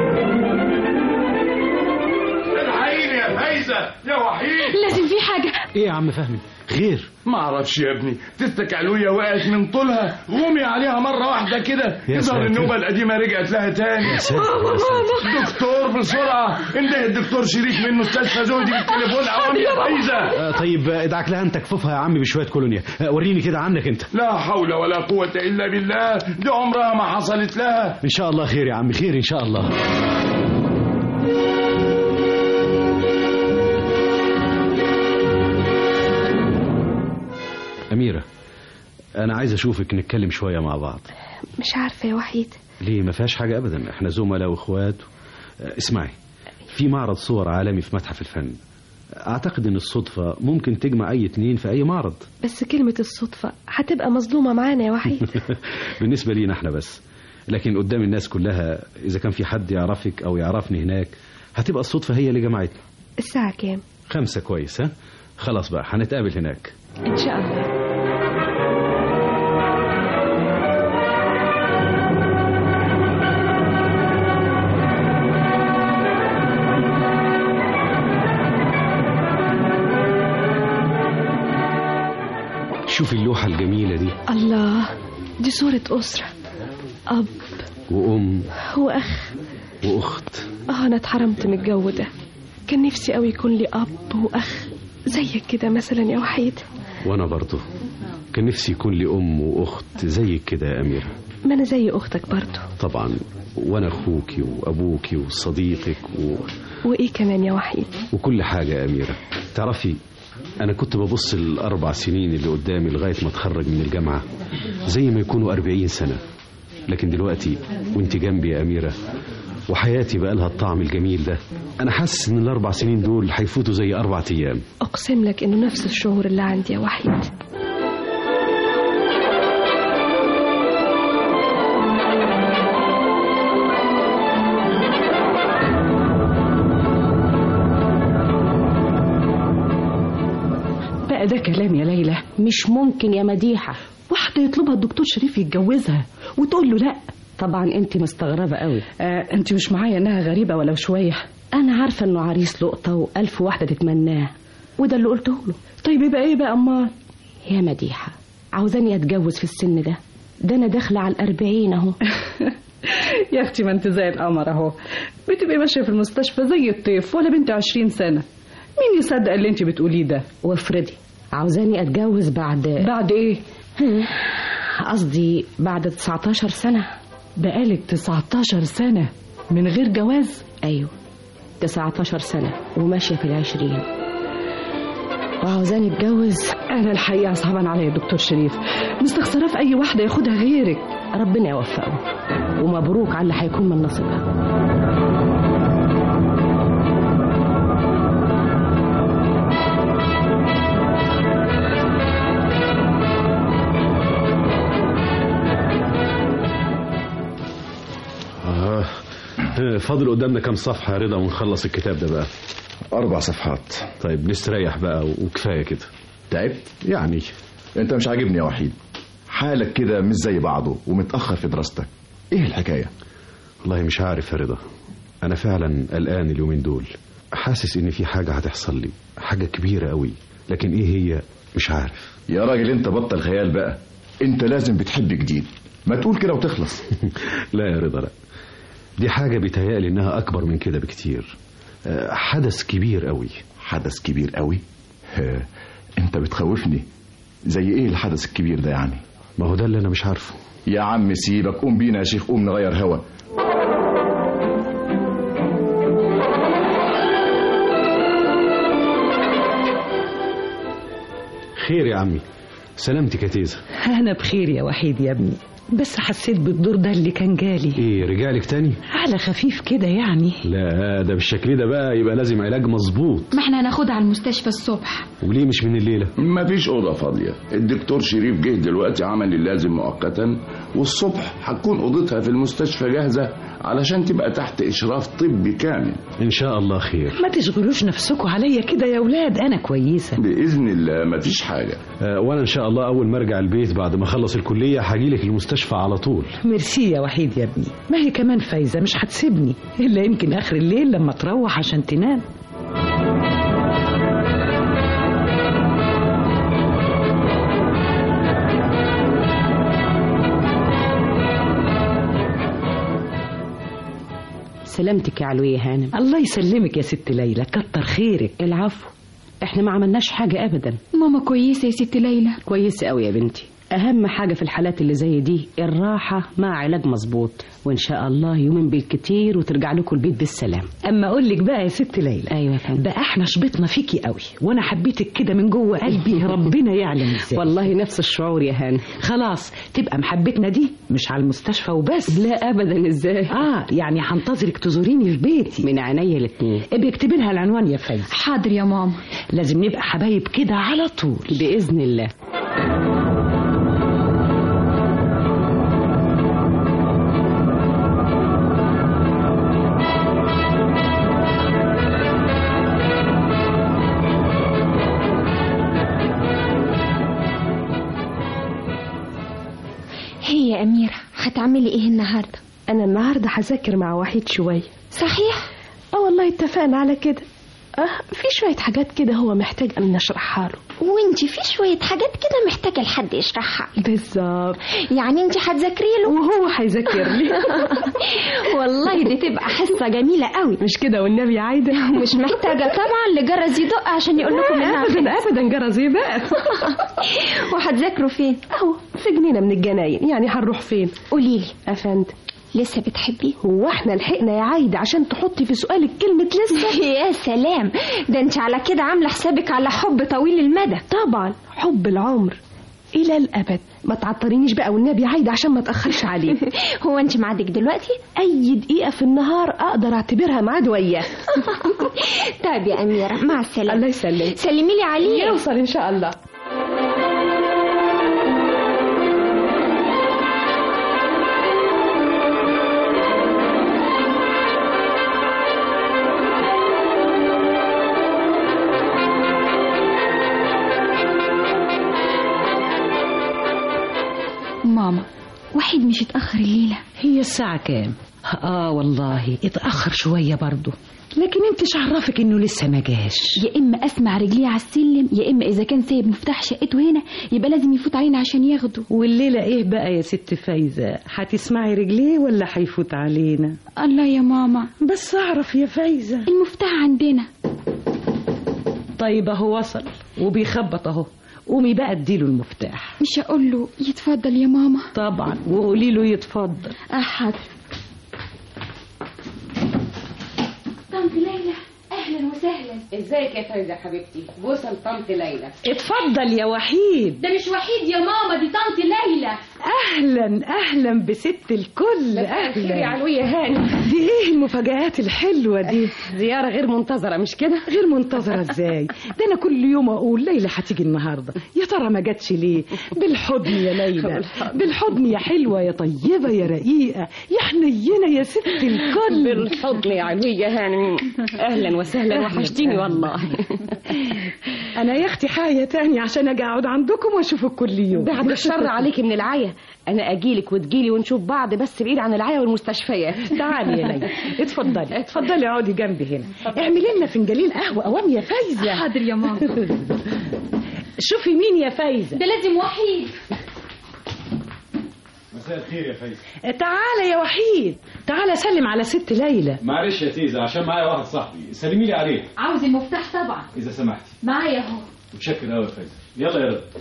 الحقيني يا فايزة يا وحيد لازم في حاجه ايه يا عم فهمي خير ما اعرفش يا ابني تستك علوية وقعت من طولها غمي عليها مرة واحدة كده يظهر ساتر. النوبة القديمة رجعت لها تاني يا ساتر، يا ساتر. دكتور بسرعة انده الدكتور شريك من مستشفى زهدي بالتليفون عوام يا فايزة آه طيب آه، ادعك لها انت كفوفها يا عم بشويه كولونيا آه وريني كده عنك انت لا حول ولا قوة إلا بالله دي عمرها ما حصلت لها ان شاء الله خير يا عم خير ان شاء الله أميرة أنا عايز أشوفك نتكلم شوية مع بعض مش عارفة يا وحيد ليه ما فيهاش حاجة أبدا إحنا زملاء وإخوات آه، اسمعي في معرض صور عالمي في متحف الفن أعتقد إن الصدفة ممكن تجمع أي اتنين في أي معرض بس كلمة الصدفة هتبقى مظلومة معانا يا وحيد بالنسبة لينا احنا بس لكن قدام الناس كلها إذا كان في حد يعرفك أو يعرفني هناك هتبقى الصدفة هي اللي جمعتنا الساعة كام خمسة كويس ها خلاص بقى هنتقابل هناك إن شاء الله شوفي اللوحة الجميلة دي الله دي صورة أسرة أب وأم وأخ وأخت اه أنا اتحرمت من الجو ده كان نفسي قوي يكون لي أب وأخ زيك كده مثلا يا وحيد وأنا برضه كان نفسي يكون لي أم وأخت زيك كده يا أميرة ما أنا زي أختك برضو طبعا وأنا أخوكي وأبوكي وصديقك و... وإيه كمان يا وحيد وكل حاجة يا أميرة تعرفي أنا كنت ببص الأربع سنين اللي قدامي لغاية ما أتخرج من الجامعة زي ما يكونوا أربعين سنة لكن دلوقتي وانت جنبي يا أميرة وحياتي بقى لها الطعم الجميل ده أنا حاسس إن الأربع سنين دول هيفوتوا زي أربع أيام أقسم لك إنه نفس الشعور اللي عندي يا وحيد بقى ده كلام يا ليلى مش ممكن يا مديحة واحدة يطلبها الدكتور شريف يتجوزها وتقول له لا طبعا انت مستغربة قوي آه انت مش معايا انها غريبة ولو شوية انا عارفة انه عريس لقطة والف واحدة تتمناه وده اللي قلته له طيب يبقى ايه بقى امال يا مديحة عاوزاني اتجوز في السن ده ده انا داخلة على الاربعين اهو يا اختي ما انت زي القمر اهو بتبقي ماشية في المستشفى زي الطيف ولا بنت عشرين سنة مين يصدق اللي انت بتقوليه ده وافرضي عاوزاني اتجوز بعد بعد ايه قصدي بعد 19 سنة بقالك 19 سنة من غير جواز ايوه 19 سنة وماشية في العشرين وعاوزاني اتجوز انا الحقيقة صعبان عليا يا دكتور شريف مستخسرة في اي واحدة ياخدها غيرك ربنا يوفقه ومبروك على اللي هيكون من نصيبها آه. فاضل قدامنا كام صفحة يا رضا ونخلص الكتاب ده بقى أربع صفحات طيب نستريح بقى وكفاية كده تعبت؟ يعني أنت مش عاجبني يا وحيد حالك كده مش زي بعضه ومتأخر في دراستك إيه الحكاية؟ والله مش عارف يا رضا أنا فعلا قلقان اليومين دول حاسس إن في حاجة هتحصل لي حاجة كبيرة قوي لكن إيه هي مش عارف يا راجل أنت بطل خيال بقى أنت لازم بتحب جديد ما تقول كده وتخلص لا يا رضا لا دي حاجة بيتهيألي إنها أكبر من كده بكتير آه، حدث كبير قوي حدث كبير قوي ها، أنت بتخوفني زي إيه الحدث الكبير ده يعني ما هو ده اللي أنا مش عارفه يا عم سيبك قوم بينا يا شيخ قوم نغير هوا خير يا عمي سلامتك يا تيزة انا بخير يا وحيد يا ابني بس حسيت بالدور ده اللي كان جالي ايه رجعلك تاني على خفيف كده يعني لا ده بالشكل ده بقى يبقى لازم علاج مظبوط ما احنا هناخدها على المستشفى الصبح وليه مش من الليلة مفيش أوضة فاضية الدكتور شريف جه دلوقتي عمل اللازم مؤقتا والصبح هتكون أوضتها في المستشفى جاهزة علشان تبقى تحت إشراف طبي كامل إن شاء الله خير ما تشغلوش نفسكم عليا كده يا ولاد انا كويسه بإذن الله مفيش حاجة آه وأنا إن شاء الله أول ما أرجع البيت بعد ما أخلص الكلية هجيلك المستشفى على طول ميرسي يا وحيد يا ابني ما هي كمان فايزه مش هتسيبني الا يمكن اخر الليل لما تروح عشان تنام سلامتك يا علوية هانم الله يسلمك يا ست ليلى كتر خيرك العفو احنا ما عملناش حاجة ابدا ماما كويسة يا ست ليلى كويسة قوي يا بنتي اهم حاجة في الحالات اللي زي دي الراحة مع علاج مظبوط وان شاء الله يومين بالكتير وترجع لكم البيت بالسلام اما اقول لك بقى يا ست ليلى ايوه يا فندم بقى احنا شبطنا فيكي قوي وانا حبيتك كده من جوه قلبي ربنا يعلم ازاي والله نفس الشعور يا هانم خلاص تبقى محبتنا دي مش على المستشفى وبس لا ابدا ازاي اه يعني هنتظرك تزوريني في بيتي من عينيا الاتنين ابقي اكتبي لها العنوان يا فايز حاضر يا ماما لازم نبقى حبايب كده على طول باذن الله هي يا أميرة هتعملي إيه النهاردة انا النهارده هذاكر مع وحيد شويه صحيح اه والله اتفقنا على كده اه في شويه حاجات كده هو محتاج ان نشرحها له وانتي في شوية حاجات كده محتاجة لحد يشرحها بالظبط يعني انتي هتذاكري له وهو هيذاكر لي والله دي تبقى حصة جميلة قوي مش كده والنبي عايده مش محتاجة طبعا لجرس يدق عشان يقول لكم انها ابدا ابدا جرس ايه بقى وهتذاكروا فين اهو في جنينه من الجناين يعني هنروح فين قولي لي افندم لسه بتحبيه هو احنا لحقنا يا عايده عشان تحطي في سؤالك كلمه لسه يا سلام ده انت على كده عامله حسابك على حب طويل المدى طبعا حب العمر الى الابد ما تعطرينيش بقى والنبي عايده عشان ما اتاخرش عليه هو انت ميعادك دلوقتي اي دقيقه في النهار اقدر اعتبرها ميعاد وياه طيب يا اميره مع السلامه الله يسلمك سلمي لي عليه يوصل ان شاء الله ماما وحيد مش اتاخر الليله هي الساعه كام اه والله اتاخر شويه برضه لكن انت عرفك انه لسه ما جاش يا اما اسمع رجليه على السلم يا اما اذا كان سايب مفتاح شقته هنا يبقى لازم يفوت علينا عشان ياخده والليله ايه بقى يا ست فايزه هتسمعي رجليه ولا هيفوت علينا الله يا ماما بس اعرف يا فايزه المفتاح عندنا طيب اهو وصل وبيخبط اهو قومي بقى اديله المفتاح مش هقول له يتفضل يا ماما طبعا وقولي له يتفضل اه حاضر طنط ليلى اهلا وسهلا ازيك يا فايزه حبيبتي بوسه لطنط ليلى اتفضل يا وحيد ده مش وحيد يا ماما دي طنط ليلى اهلا اهلا بست الكل يا اهلا علوية هانم دي ايه المفاجآت الحلوه دي زياره غير منتظره مش كده غير منتظره ازاي ده انا كل يوم اقول ليلى هتيجي النهارده يا ترى ما جاتش ليه بالحضن يا ليلى بالحضن يا حلوه يا طيبه يا رقيقه يا حنينه يا ست الكل بالحضن يا علوية هانم اهلا وسهلا وحشتيني والله انا يا اختي حاجه تاني عشان اجي اقعد عندكم واشوفك كل يوم بعد الشر عليكي من العيا انا اجيلك وتجيلي ونشوف بعض بس بعيد عن العيا والمستشفيات تعالي يا ليلى اتفضلي اتفضلي اقعدي جنبي هنا اعملي لنا فنجانين قهوه قوام يا فايزه حاضر يا ماما شوفي مين يا فايزه ده لازم وحيد مساء الخير يا فايزة تعالى يا وحيد تعالى سلم على ست ليلى معلش يا تيزة عشان معايا واحد صاحبي سلمي لي عليه عاوز المفتاح طبعا إذا سمحتي معايا اهو متشكر قوي يا فايزة يلا يا رضا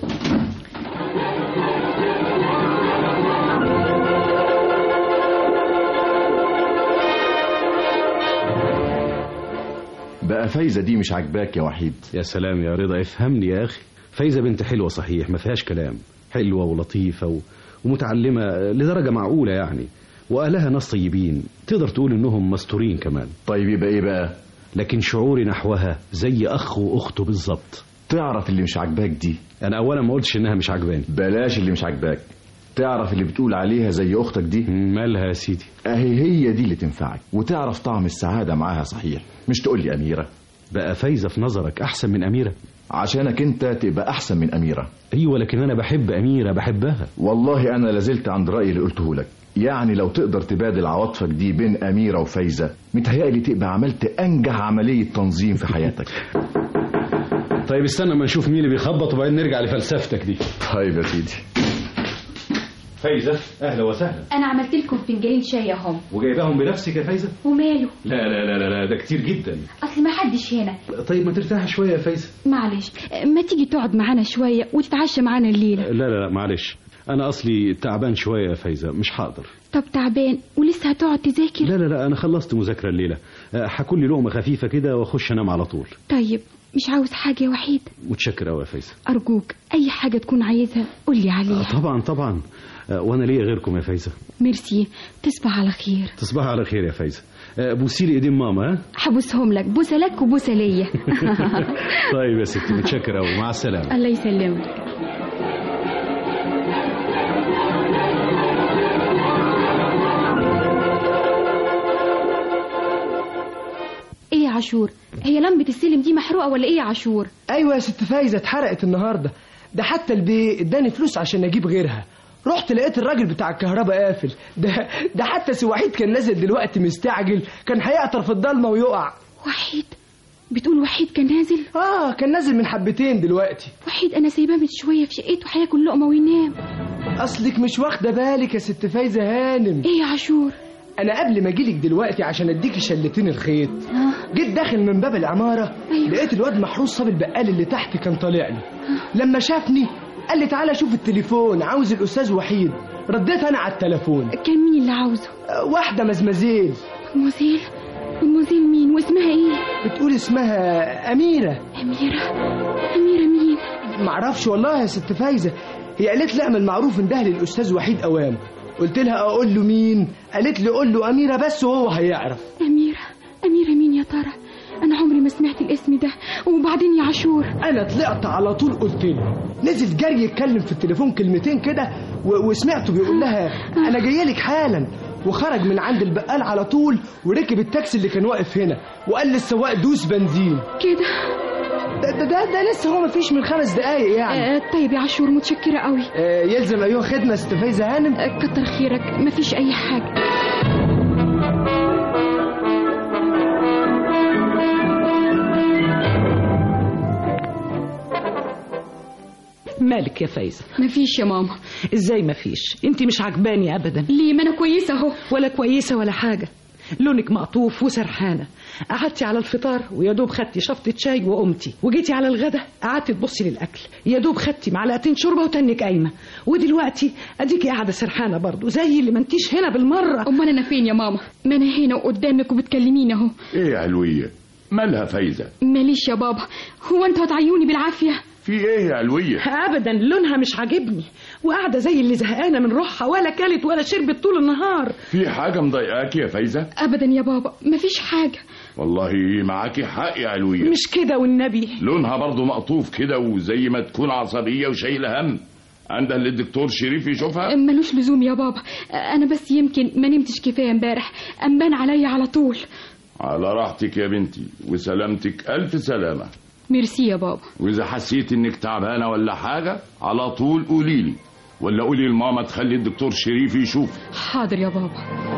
بقى فايزة دي مش عاجباك يا وحيد يا سلام يا رضا افهمني يا أخي فايزة بنت حلوة صحيح ما فيهاش كلام حلوة ولطيفة و... ومتعلمة لدرجة معقولة يعني وأهلها ناس طيبين تقدر تقول إنهم مستورين كمان طيب يبقى إيه بقى لكن شعوري نحوها زي أخ وأخته بالظبط تعرف اللي مش عاجباك دي أنا أولا ما قلتش إنها مش عاجباني بلاش اللي مش عاجباك تعرف اللي بتقول عليها زي أختك دي مالها يا سيدي أهي هي دي اللي تنفعك وتعرف طعم السعادة معاها صحيح مش تقول لي أميرة بقى فايزة في نظرك أحسن من أميرة عشانك أنت تبقى أحسن من أميرة أيوة لكن أنا بحب أميرة بحبها والله أنا لازلت عند رأيي اللي قلته لك يعني لو تقدر تبادل عواطفك دي بين أميرة وفايزة متهيألي تبقى عملت أنجح عملية تنظيم في حياتك طيب استنى ما نشوف مين اللي بيخبط وبعدين نرجع لفلسفتك دي طيب يا سيدي فايزة أهلا وسهلا انا عملت لكم فنجانين شاي اهم وجايباهم بنفسك يا فايزة وماله لا لا لا لا, لا ده كتير جدا اصل ما حدش هنا طيب ما ترتاح شوية يا فايزة معلش ما تيجي تقعد معانا شويه وتتعشى معانا الليله لا لا لا معلش أنا أصلي تعبان شوية يا فايزة مش حاضر طب تعبان ولسه هتقعد تذاكر لا لا لا أنا خلصت مذاكرة الليلة أه، هاكل لي لقمة خفيفة كده وأخش أنام على طول طيب مش عاوز حاجه يا وحيد متشكر أوي يا فايزة ارجوك اي حاجه تكون عايزها قولي عليها آه، طبعا طبعا أه، وأنا ليا غيركم يا فايزة ميرسي تصبح على خير تصبحي على خير يا فايزة أه، بوسي لي إيدين ماما ها هبوسهم لك بوسه لك وبوسه ليا طيب يا ستي متشكر أوي مع السلامة الله يسلمك ايه يا عاشور هي لمبة السلم دي محروقة ولا ايه يا عاشور ايوه يا ست فايزه اتحرقت النهارده ده حتى البي اداني فلوس عشان اجيب غيرها رحت لقيت الراجل بتاع الكهرباء قافل ده ده حتى سي وحيد كان نازل دلوقتي مستعجل كان هيعطر في الضلمه ويقع وحيد بتقول وحيد كان نازل اه كان نازل من حبتين دلوقتي وحيد انا سايباه من شويه في شقته هياكل لقمه وينام اصلك مش واخده بالك يا ست فايزه هانم ايه يا عاشور انا قبل ما اجيلك دلوقتي عشان اديكي شلتين الخيط جيت داخل من باب العماره أيوة. لقيت الواد محروس صاب البقال اللي تحت كان طالع لي لما شافني قال لي تعالى شوف التليفون عاوز الاستاذ وحيد رديت انا على التليفون كان مين اللي عاوزه أه، واحده مزمزيل مزيل مزيل مين واسمها ايه بتقول اسمها اميره اميره اميره مين معرفش والله يا ست فايزه هي قالت لي اعمل معروف انده للاستاذ وحيد اوام قلت لها اقول له مين قالت لي قول له اميره بس وهو هيعرف اميره اميره مين يا ترى انا عمري ما سمعت الاسم ده وبعدين يا عاشور انا طلعت على طول قلت له نزل جري يتكلم في التليفون كلمتين كده و- وسمعته بيقول لها انا جاي لك حالا وخرج من عند البقال على طول وركب التاكسي اللي كان واقف هنا وقال للسواق دوس بنزين كده ده ده, ده, ده لسه هو مفيش من خمس دقايق يعني آه طيب يا عاشور متشكره قوي آه يلزم ايها خدمه ست فايزه هانم آه كتر خيرك مفيش اي حاجه مالك يا فايزة مفيش يا ماما ازاي مفيش انت مش عجباني ابدا ليه ما انا كويسه اهو ولا كويسة ولا حاجة لونك مقطوف وسرحانة قعدتي على الفطار ويا دوب خدتي شفطة شاي وقمتي وجيتي على الغدا قعدتي تبصي للأكل يا دوب خدتي معلقتين شوربة وتنك قايمة ودلوقتي أديكي قاعدة سرحانة برضو زي اللي ما انتيش هنا بالمرة امال انا فين يا ماما ما انا هنا قدامك وبتكلميني اهو ايه يا علوية مالها فايزة ماليش يا بابا هو انتوا هتعيوني بالعافيه في ايه يا علوية ابدا لونها مش عاجبني وقاعده زي اللي زهقانه من روحها ولا كلت ولا شربت طول النهار في حاجة مضايقاك يا فايزة ابدا يا بابا مفيش حاجه والله معاكي حق يا علوية مش كده والنبي لونها برضو مقطوف كده وزي ما تكون عصبية وشايلة هم عندها اللي الدكتور شريف يشوفها ملوش لزوم يا بابا انا بس يمكن ما نمتش كفايه امبارح انبان عليا على طول على راحتك يا بنتي وسلامتك ألف سلامة ميرسي يا بابا وإذا حسيت إنك تعبانة ولا حاجة على طول قوليلي ولا قولي لماما تخلي الدكتور شريف يشوف حاضر يا بابا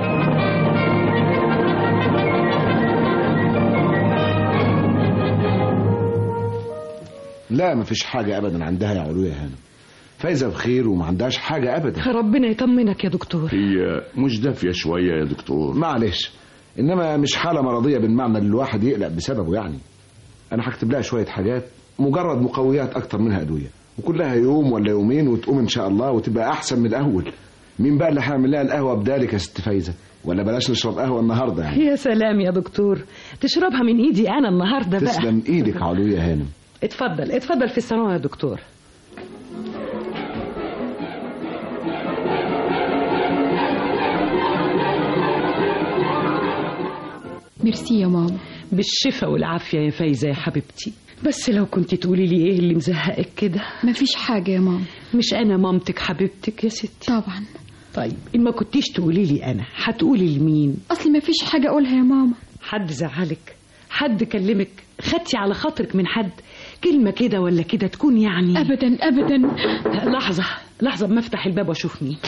لا مفيش حاجة أبدا عندها يا علو يا هانم فايزة بخير وما عندهاش حاجة أبدا ربنا يطمنك يا دكتور هي مش دافية شوية يا دكتور معلش إنما مش حالة مرضية بالمعنى اللي الواحد يقلق بسببه يعني أنا هكتب لها شوية حاجات مجرد مقويات أكتر منها أدوية وكلها يوم ولا يومين وتقوم إن شاء الله وتبقى أحسن من الأول مين بقى اللي هيعمل لها القهوة بدالك يا ست فايزة ولا بلاش نشرب قهوة النهاردة يعني يا سلام يا دكتور تشربها من ايدي انا النهارده بقى تسلم إيدك يا علو يا هانم اتفضل اتفضل في الصالون يا دكتور ميرسي يا ماما بالشفا والعافيه يا فايزه يا حبيبتي بس لو كنت تقولي لي ايه اللي مزهقك كده مفيش حاجه يا ماما مش انا مامتك حبيبتك يا ستي طبعا طيب ان ما كنتيش تقولي لي انا هتقولي لمين اصل مفيش حاجه اقولها يا ماما حد زعلك حد كلمك خدتي على خاطرك من حد كلمه كده ولا كده تكون يعني ابدا ابدا لحظه لحظه ما افتح الباب واشوف مين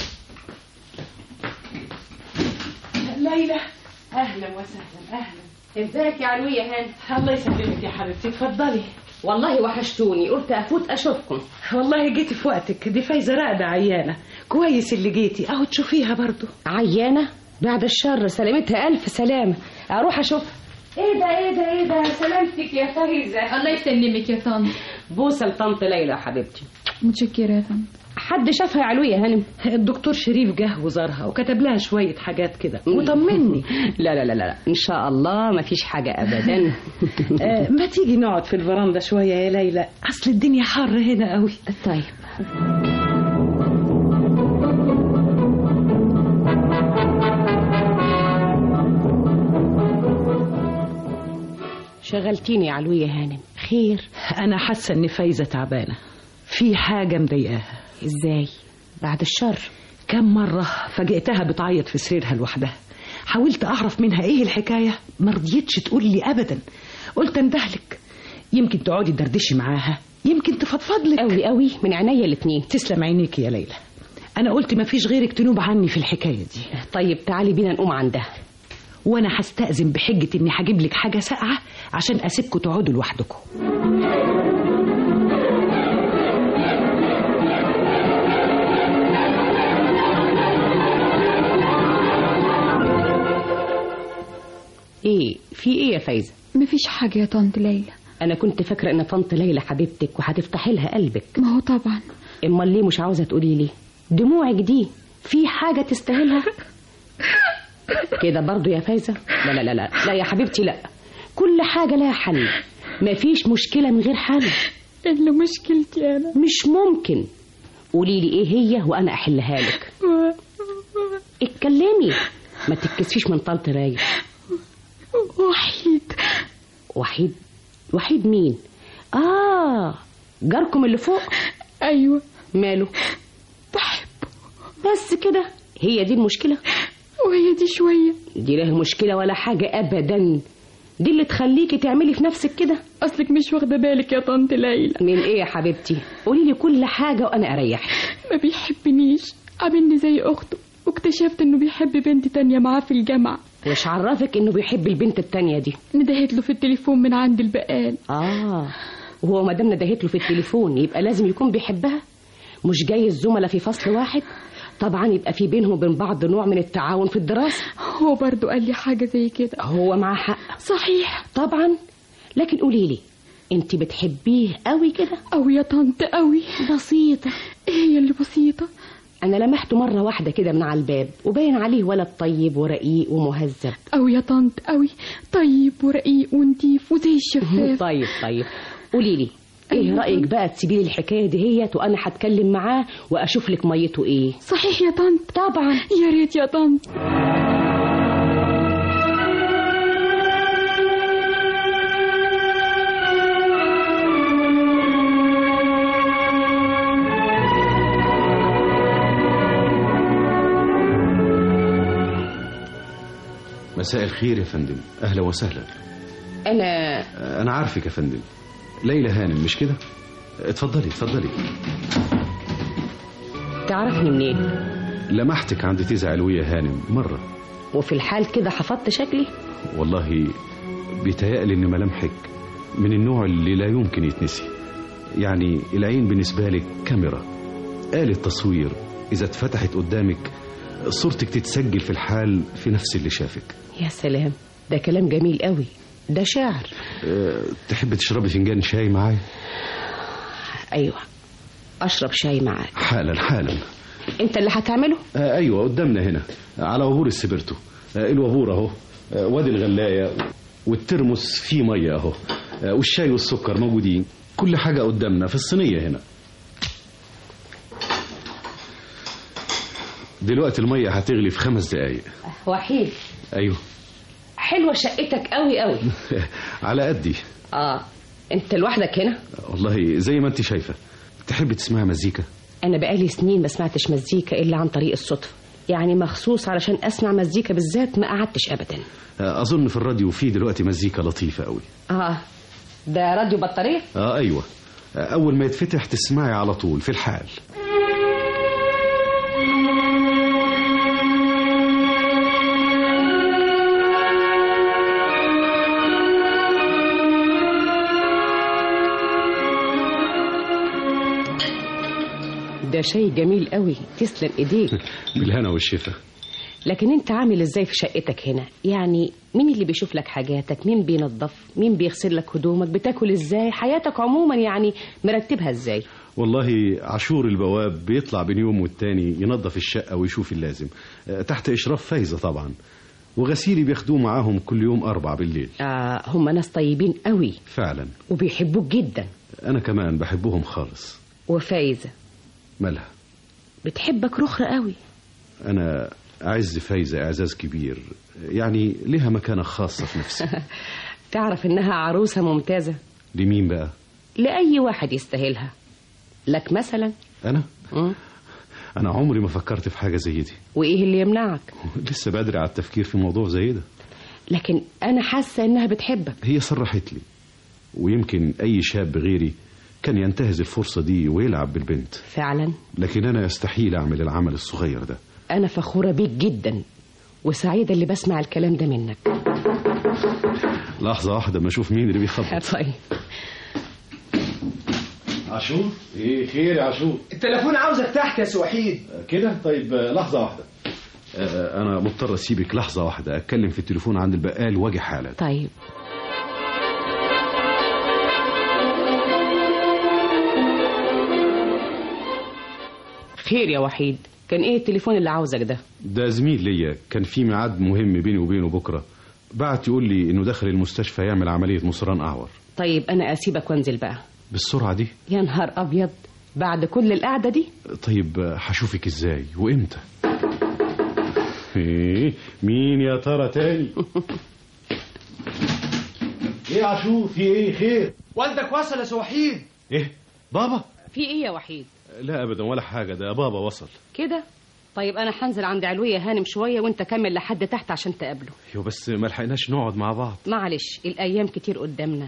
ليلى اهلا وسهلا اهلا ازيك يا علوية هاني الله يسلمك يا حبيبتي اتفضلي والله وحشتوني قلت افوت اشوفكم والله جيتي في وقتك دي فايزه راقده عيانه كويس اللي جيتي اهو تشوفيها برضو عيانه بعد الشر سلامتها الف سلامه اروح اشوف ايه ده ايه ده ايه ده سلامتك يا فايزه الله يسلمك يا طنط بوسه لطنط ليلى يا حبيبتي متشكره يا طنط حد شافها يا علوية هانم الدكتور شريف جه وزارها وكتب لها شوية حاجات كده وطمني لا لا لا لا ان شاء الله ما فيش حاجة ابدا آه ما تيجي نقعد في الفرندا شوية يا ليلى اصل الدنيا حر هنا قوي طيب شغلتيني يا علوية هانم خير انا حاسة ان فايزة تعبانة في حاجة مضايقاها ازاي بعد الشر كم مرة فاجئتها بتعيط في سريرها لوحدها حاولت أعرف منها إيه الحكاية ما رضيتش تقول لي أبدا قلت اندهلك يمكن تقعدي تدردشي معاها يمكن تفضفض لك قوي قوي من عينيا الاتنين تسلم عينيك يا ليلى أنا قلت ما فيش غيرك تنوب عني في الحكاية دي طيب تعالي بينا نقوم عندها وأنا هستأذن بحجة إني هجيب لك حاجة ساقعة عشان أسيبكم تقعدوا لوحدكم ايه في ايه يا فايزه مفيش حاجه يا طنط ليلى انا كنت فاكره ان طنط ليلى حبيبتك وهتفتحي لها قلبك ما هو طبعا امال ليه مش عاوزه تقولي لي دموعك دي في حاجه تستاهلها كده برضو يا فايزه لا لا لا لا لا يا حبيبتي لا كل حاجه لها حل مفيش مشكله من غير حل الا مشكلتي انا مش ممكن قولي لي ايه هي وانا احلها لك اتكلمي ما تتكسفيش من طنط رايه وحيد وحيد وحيد مين اه جاركم اللي فوق ايوه ماله بحبه بس كده هي دي المشكله وهي دي شويه دي له مشكله ولا حاجه ابدا دي اللي تخليكي تعملي في نفسك كده اصلك مش واخده بالك يا طنط ليلى من ايه يا حبيبتي قولي لي كل حاجه وانا اريحك ما بيحبنيش عاملني زي اخته واكتشفت انه بيحب بنت تانية معاه في الجامعة وش عرفك انه بيحب البنت التانية دي ندهت له في التليفون من عند البقال اه وهو ما دام ندهت له في التليفون يبقى لازم يكون بيحبها مش جاي الزملاء في فصل واحد طبعا يبقى في بينهم وبين بعض نوع من التعاون في الدراسة هو برضو قال لي حاجة زي كده هو معاه حق صحيح طبعا لكن قولي لي انت بتحبيه قوي كده قوي يا طنط قوي بسيطة ايه هي اللي بسيطة انا لمحته مرة واحدة كده من على الباب وباين عليه ولد طيب ورقيق ومهذب قوي يا طنط قوي طيب ورقيق ونضيف وزي الشفاف طيب طيب قولي لي ايه أيوة. رأيك بقى تسيبي لي الحكاية دهيت وانا هتكلم معاه واشوف لك ميته ايه صحيح يا طنط طبعا يا ريت يا طنط مساء الخير يا فندم اهلا وسهلا انا انا عارفك يا فندم ليلى هانم مش كده اتفضلي اتفضلي تعرفني منين لمحتك عند تيزة علوية هانم مرة وفي الحال كده حفظت شكلي والله بيتهيألي ان ملامحك من النوع اللي لا يمكن يتنسي يعني العين بالنسبة لك كاميرا آلة تصوير إذا اتفتحت قدامك صورتك تتسجل في الحال في نفس اللي شافك يا سلام ده كلام جميل قوي ده شعر أه تحب تشربي فنجان شاي معايا ايوه اشرب شاي معاك حالا حالا انت اللي هتعمله آه ايوه قدامنا هنا على وابور السبرتو آه الوابور اهو آه وادي الغلايه والترمس فيه ميه اهو آه والشاي والسكر موجودين كل حاجه قدامنا في الصينيه هنا دلوقتي الميه هتغلي في خمس دقايق وحيد ايوه حلوه شقتك قوي قوي على قدي اه انت لوحدك هنا والله زي ما انت شايفه تحب تسمعي مزيكا انا بقالي سنين ما سمعتش مزيكا الا عن طريق الصدفه يعني مخصوص علشان اسمع مزيكا بالذات ما قعدتش ابدا اظن في الراديو في دلوقتي مزيكا لطيفه قوي اه ده راديو بطاريه اه ايوه اول ما يتفتح تسمعي على طول في الحال ده شيء جميل قوي تسلم ايديك بالهنا والشفا لكن انت عامل ازاي في شقتك هنا يعني مين اللي بيشوف لك حاجاتك مين بينظف مين بيغسل لك هدومك بتاكل ازاي حياتك عموما يعني مرتبها ازاي والله عاشور البواب بيطلع بين يوم والتاني ينظف الشقة ويشوف اللازم آه، تحت إشراف فايزة طبعا وغسيلي بياخدوه معاهم كل يوم أربع بالليل آه هم ناس طيبين قوي فعلا وبيحبوك جدا أنا كمان بحبهم خالص وفايزة مالها بتحبك رخرة قوي أنا أعز فايزة إعزاز كبير يعني لها مكانة خاصة في نفسي تعرف انها عروسة ممتازة لمين بقى لأي واحد يستاهلها لك مثلا أنا مم. أنا عمري ما فكرت في حاجة زي دي وإيه اللي يمنعك لسه بدري على التفكير في موضوع زي ده لكن أنا حاسة إنها بتحبك هي صرحت لي ويمكن أي شاب غيري كان ينتهز الفرصة دي ويلعب بالبنت فعلا لكن أنا يستحيل أعمل العمل الصغير ده أنا فخورة بيك جدا وسعيدة اللي بسمع الكلام ده منك لحظة واحدة ما أشوف مين اللي بيخبط طيب عاشور ايه خير يا عاشور التليفون عاوزك تحت يا سي وحيد كده طيب لحظة واحدة أنا مضطر أسيبك لحظة واحدة أتكلم في التليفون عند البقال واجي حالا طيب خير يا وحيد كان ايه التليفون اللي عاوزك ده ده زميل ليا كان في ميعاد مهم بيني وبينه بكرة بعت يقول لي إنه داخل المستشفى يعمل عملية مصران أعور طيب انا اسيبك وانزل بقى بالسرعة دي يا نهار ابيض بعد كل القعده دي طيب هشوفك ازاي وامتى ايه مين يا ترى تاني ايه يا عاشور في ايه خير والدك وصل يا سي وحيد ايه بابا في ايه يا وحيد لا ابدا ولا حاجه ده بابا وصل كده طيب انا هنزل عند علويه هانم شويه وانت كمل لحد تحت عشان تقابله يو بس ما لحقناش نقعد مع بعض معلش الايام كتير قدامنا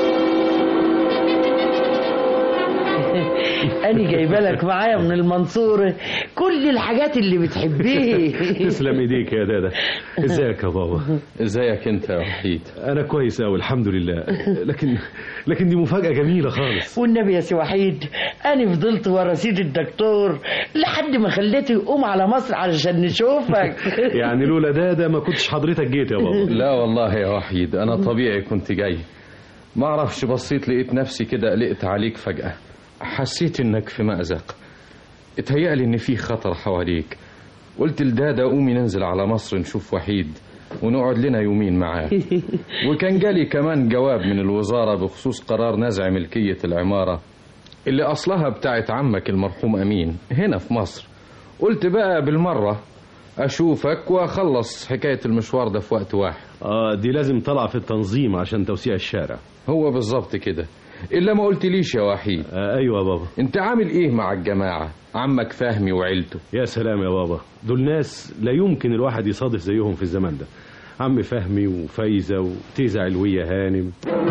أنا جايبة لك معايا من المنصورة كل الحاجات اللي بتحبيه تسلم ايديك يا دادا ازيك يا بابا ازيك انت يا وحيد انا كويس قوي الحمد لله لكن لكن دي مفاجاه جميله خالص والنبي يا سي وحيد أنا فضلت ورا سيد الدكتور لحد ما خليته يقوم على مصر علشان نشوفك يعني لولا دادا ما كنتش حضرتك جيت يا بابا لا والله يا وحيد انا طبيعي كنت جاي ما اعرفش بصيت لقيت نفسي كده قلقت عليك فجأة حسيت انك في مأزق اتهيألي ان في خطر حواليك قلت لدادا قومي ننزل على مصر نشوف وحيد ونقعد لنا يومين معاه وكان جالي كمان جواب من الوزارة بخصوص قرار نزع ملكية العمارة اللي أصلها بتاعت عمك المرحوم أمين هنا في مصر قلت بقى بالمرة أشوفك وأخلص حكاية المشوار ده في وقت واحد اه دي لازم طلع في التنظيم عشان توسيع الشارع هو بالظبط كده إلا ما قلتليش يا وحيد آه ايوه يا بابا أنت عامل إيه مع الجماعة عمك فهمي وعيلته يا سلام يا بابا دول ناس لا يمكن الواحد يصادف زيهم في الزمان ده عم فهمي وفايزة وتيزة علوية هانم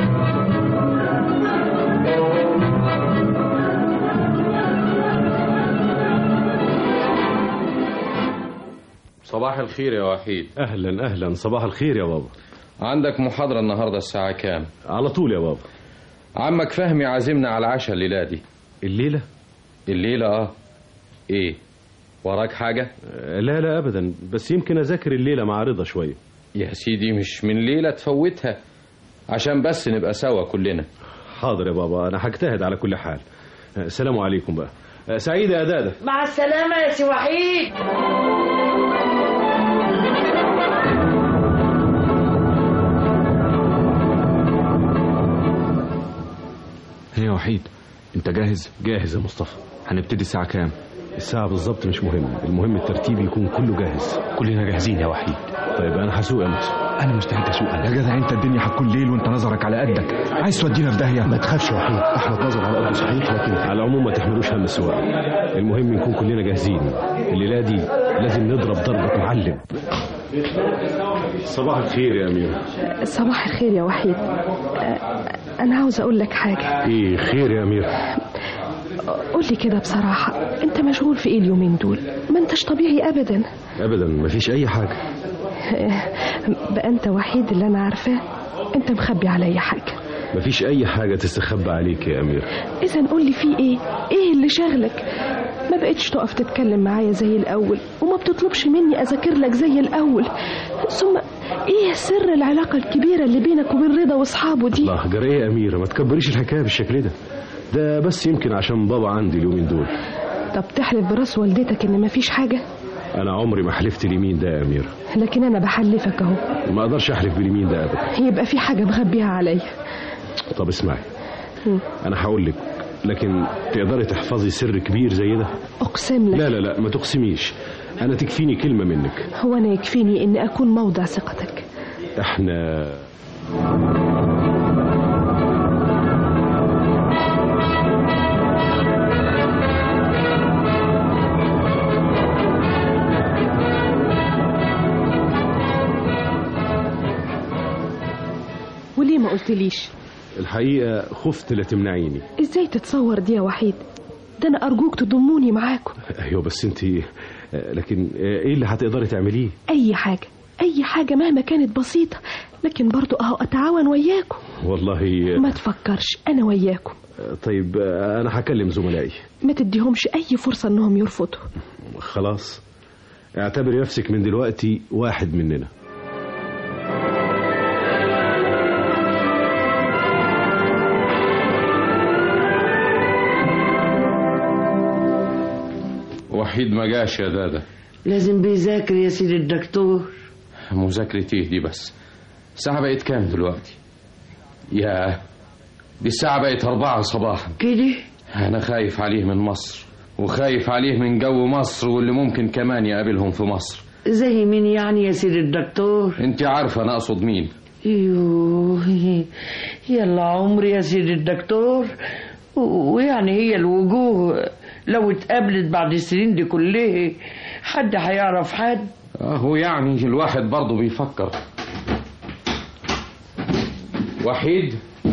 صباح الخير يا وحيد اهلا اهلا صباح الخير يا بابا عندك محاضرة النهاردة الساعة كام على طول يا بابا عمك فهمي عازمنا على العشاء الليلة دي الليلة الليلة اه ايه وراك حاجة آه لا لا ابدا بس يمكن اذاكر الليلة مع رضا شوية يا سيدي مش من ليلة تفوتها عشان بس نبقى سوا كلنا حاضر يا بابا انا هجتهد على كل حال آه، السلام عليكم بقى آه، سعيدة يا دادا مع السلامة يا سي وحيد هي يا وحيد انت جاهز جاهز يا مصطفى هنبتدي الساعة كام الساعة بالظبط مش مهم المهم الترتيب يكون كله جاهز كلنا جاهزين يا وحيد طيب انا هسوق يا مصر انا مستعد اسوق يا جدع انت الدنيا هتكون ليل وانت نظرك على قدك عايز تودينا في داهية ما تخافش يا وحيد احمد نظر على قلبه صحيح لكن على العموم ما تحملوش هم السواقة المهم نكون كلنا جاهزين الليلة دي لازم نضرب ضربة معلم صباح الخير يا أميرة صباح الخير يا وحيد آه، أنا عاوز أقول لك حاجة إيه خير يا أميرة قول لي كده بصراحة أنت مشغول في إيه اليومين دول ما أنتش طبيعي أبدا أبدا مفيش أي حاجة آه، بقى أنت وحيد اللي أنا عارفاه أنت مخبي عليا حاجة مفيش أي حاجة تستخبى عليك يا أميرة إذا قول لي في إيه إيه اللي شغلك ما بقتش تقف تتكلم معايا زي الأول وما بتطلبش مني أذاكر لك زي الأول ثم إيه سر العلاقة الكبيرة اللي بينك وبين رضا وأصحابه دي الله جرى ايه يا اميره ما تكبريش الحكايه بالشكل ده ده بس يمكن عشان بابا عندي اليومين دول طب تحلف براس والدتك إن مفيش حاجة انا عمري ما حلفت اليمين ده يا اميره لكن أنا بحلفك أهو ما اقدرش احلف باليمين ده ابدا يبقى في حاجة مخبيها عليا طب اسمعي مم. انا هقول لك لكن تقدري تحفظي سر كبير زي ده أقسم لك لا لا لا ما تقسميش انا تكفيني كلمه منك هو أنا يكفيني إني أكون موضع ثقتك احنا وليه ما قلتليش الحقيقه خفت لا تمنعيني إزاي تتصور دي يا وحيد ده أنا أرجوك تضموني معاكم ايوه بس انت لكن ايه اللي هتقدري تعمليه أي حاجة أي حاجة مهما كانت بسيطة لكن برضو أهو أتعاون وياكم والله ما تفكرش أنا وياكم طيب انا هكلم زملائي ما تديهمش أي فرصة إنهم يرفضوا خلاص اعتبري نفسك من دلوقتي واحد مننا وحيد ما جاش يا دادا لازم بيذاكر يا سيدي الدكتور مذاكرة ايه دي بس الساعة بقت كام دلوقتي يا دي الساعة بقت أربعة صباحا كده أنا خايف عليه من مصر وخايف عليه من جو مصر واللي ممكن كمان يقابلهم في مصر زي مين يعني يا سيدي الدكتور انت عارفة أنا أقصد مين يوه يلا عمري يا سيدي الدكتور و- ويعني هي الوجوه لو اتقابلت بعد السنين دي كلها حد هيعرف حد أهو يعني الواحد برضه بيفكر وحيد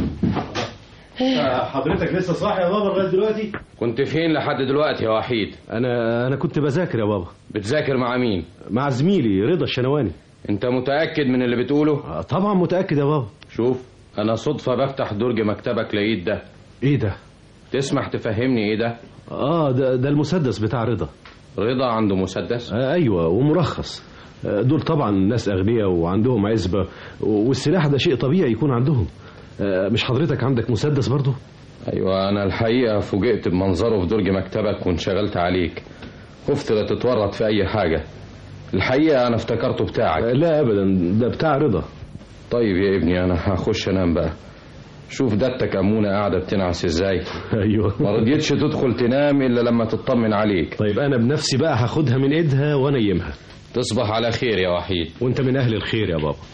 حضرتك لسه صاحي يا بابا لغايه دلوقتي كنت فين لحد دلوقتي يا وحيد انا انا كنت بذاكر يا بابا بتذاكر مع مين مع زميلي رضا الشنواني انت متأكد من اللي بتقوله طبعا متأكد يا بابا شوف انا صدفة بفتح درج مكتبك لقيت ده ايه ده تسمح تفهمني ايه ده اه ده ده المسدس بتاع رضا رضا عنده مسدس آه ايوه ومرخص آه دول طبعا ناس اغنياء وعندهم عزبه والسلاح ده شيء طبيعي يكون عندهم آه مش حضرتك عندك مسدس برضه ايوه انا الحقيقة فوجئت بمنظره في درج مكتبك وانشغلت عليك خفت لا تتورط في اي حاجة الحقيقة انا افتكرته بتاعك لا ابدا ده بتاع رضا طيب يا ابني انا هخش انام بقى شوف دتك امونه قاعده بتنعس ازاي ايوه ما رضيتش تدخل تنام الا لما تطمن عليك طيب انا بنفسي بقى هاخدها من ايدها وانيمها تصبح على خير يا وحيد وانت من اهل الخير يا بابا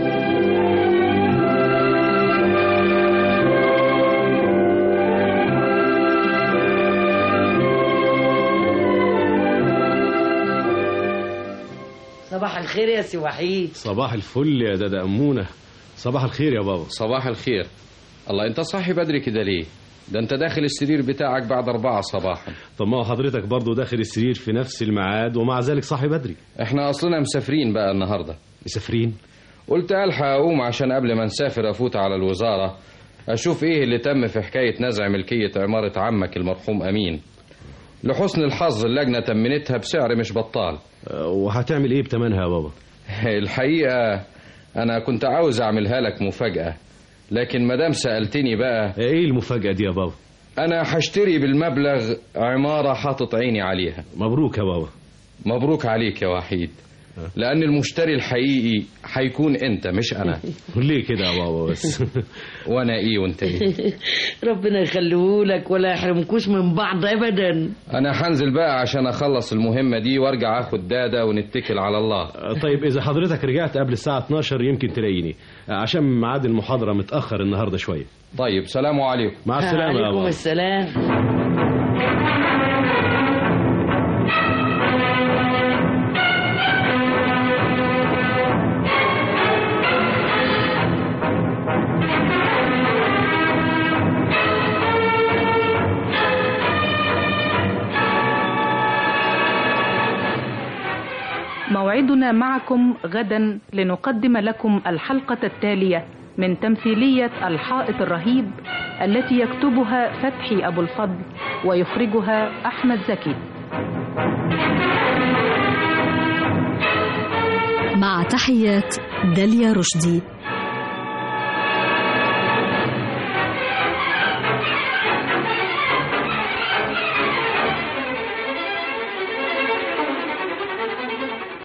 صباح الخير يا سي وحيد صباح الفل يا دادا امونه صباح الخير يا بابا صباح الخير الله انت صاحي بدري كده ليه ده انت داخل السرير بتاعك بعد أربعة صباحا طب ما هو حضرتك برضه داخل السرير في نفس الميعاد ومع ذلك صاحي بدري احنا اصلنا مسافرين بقى النهارده مسافرين قلت الحق اقوم عشان قبل ما نسافر افوت على الوزاره اشوف ايه اللي تم في حكايه نزع ملكيه عماره عمك المرحوم امين لحسن الحظ اللجنه تمنتها بسعر مش بطال وهتعمل ايه بتمنها يا بابا الحقيقه انا كنت عاوز اعملها لك مفاجاه لكن مدام سالتني بقى ايه المفاجاه دي يا بابا انا هشتري بالمبلغ عماره حاطط عيني عليها مبروك يا بابا مبروك عليك يا وحيد لأن المشتري الحقيقي هيكون أنت مش أنا ليه كده يا بابا بس وأنا إيه وأنت إيه ربنا يخليهولك ولا يحرمكوش من بعض أبدا أنا هنزل بقى عشان أخلص المهمة دي وأرجع أخد دادا ونتكل على الله طيب إذا حضرتك رجعت قبل الساعة 12 يمكن تلاقيني عشان ميعاد المحاضرة متأخر النهاردة شوية طيب سلام عليكم مع السلامة يا عليكم بابا السلام موعدنا معكم غدا لنقدم لكم الحلقة التالية من تمثيلية الحائط الرهيب التي يكتبها فتحي أبو الفضل ويخرجها أحمد زكي تحيات داليا رشدي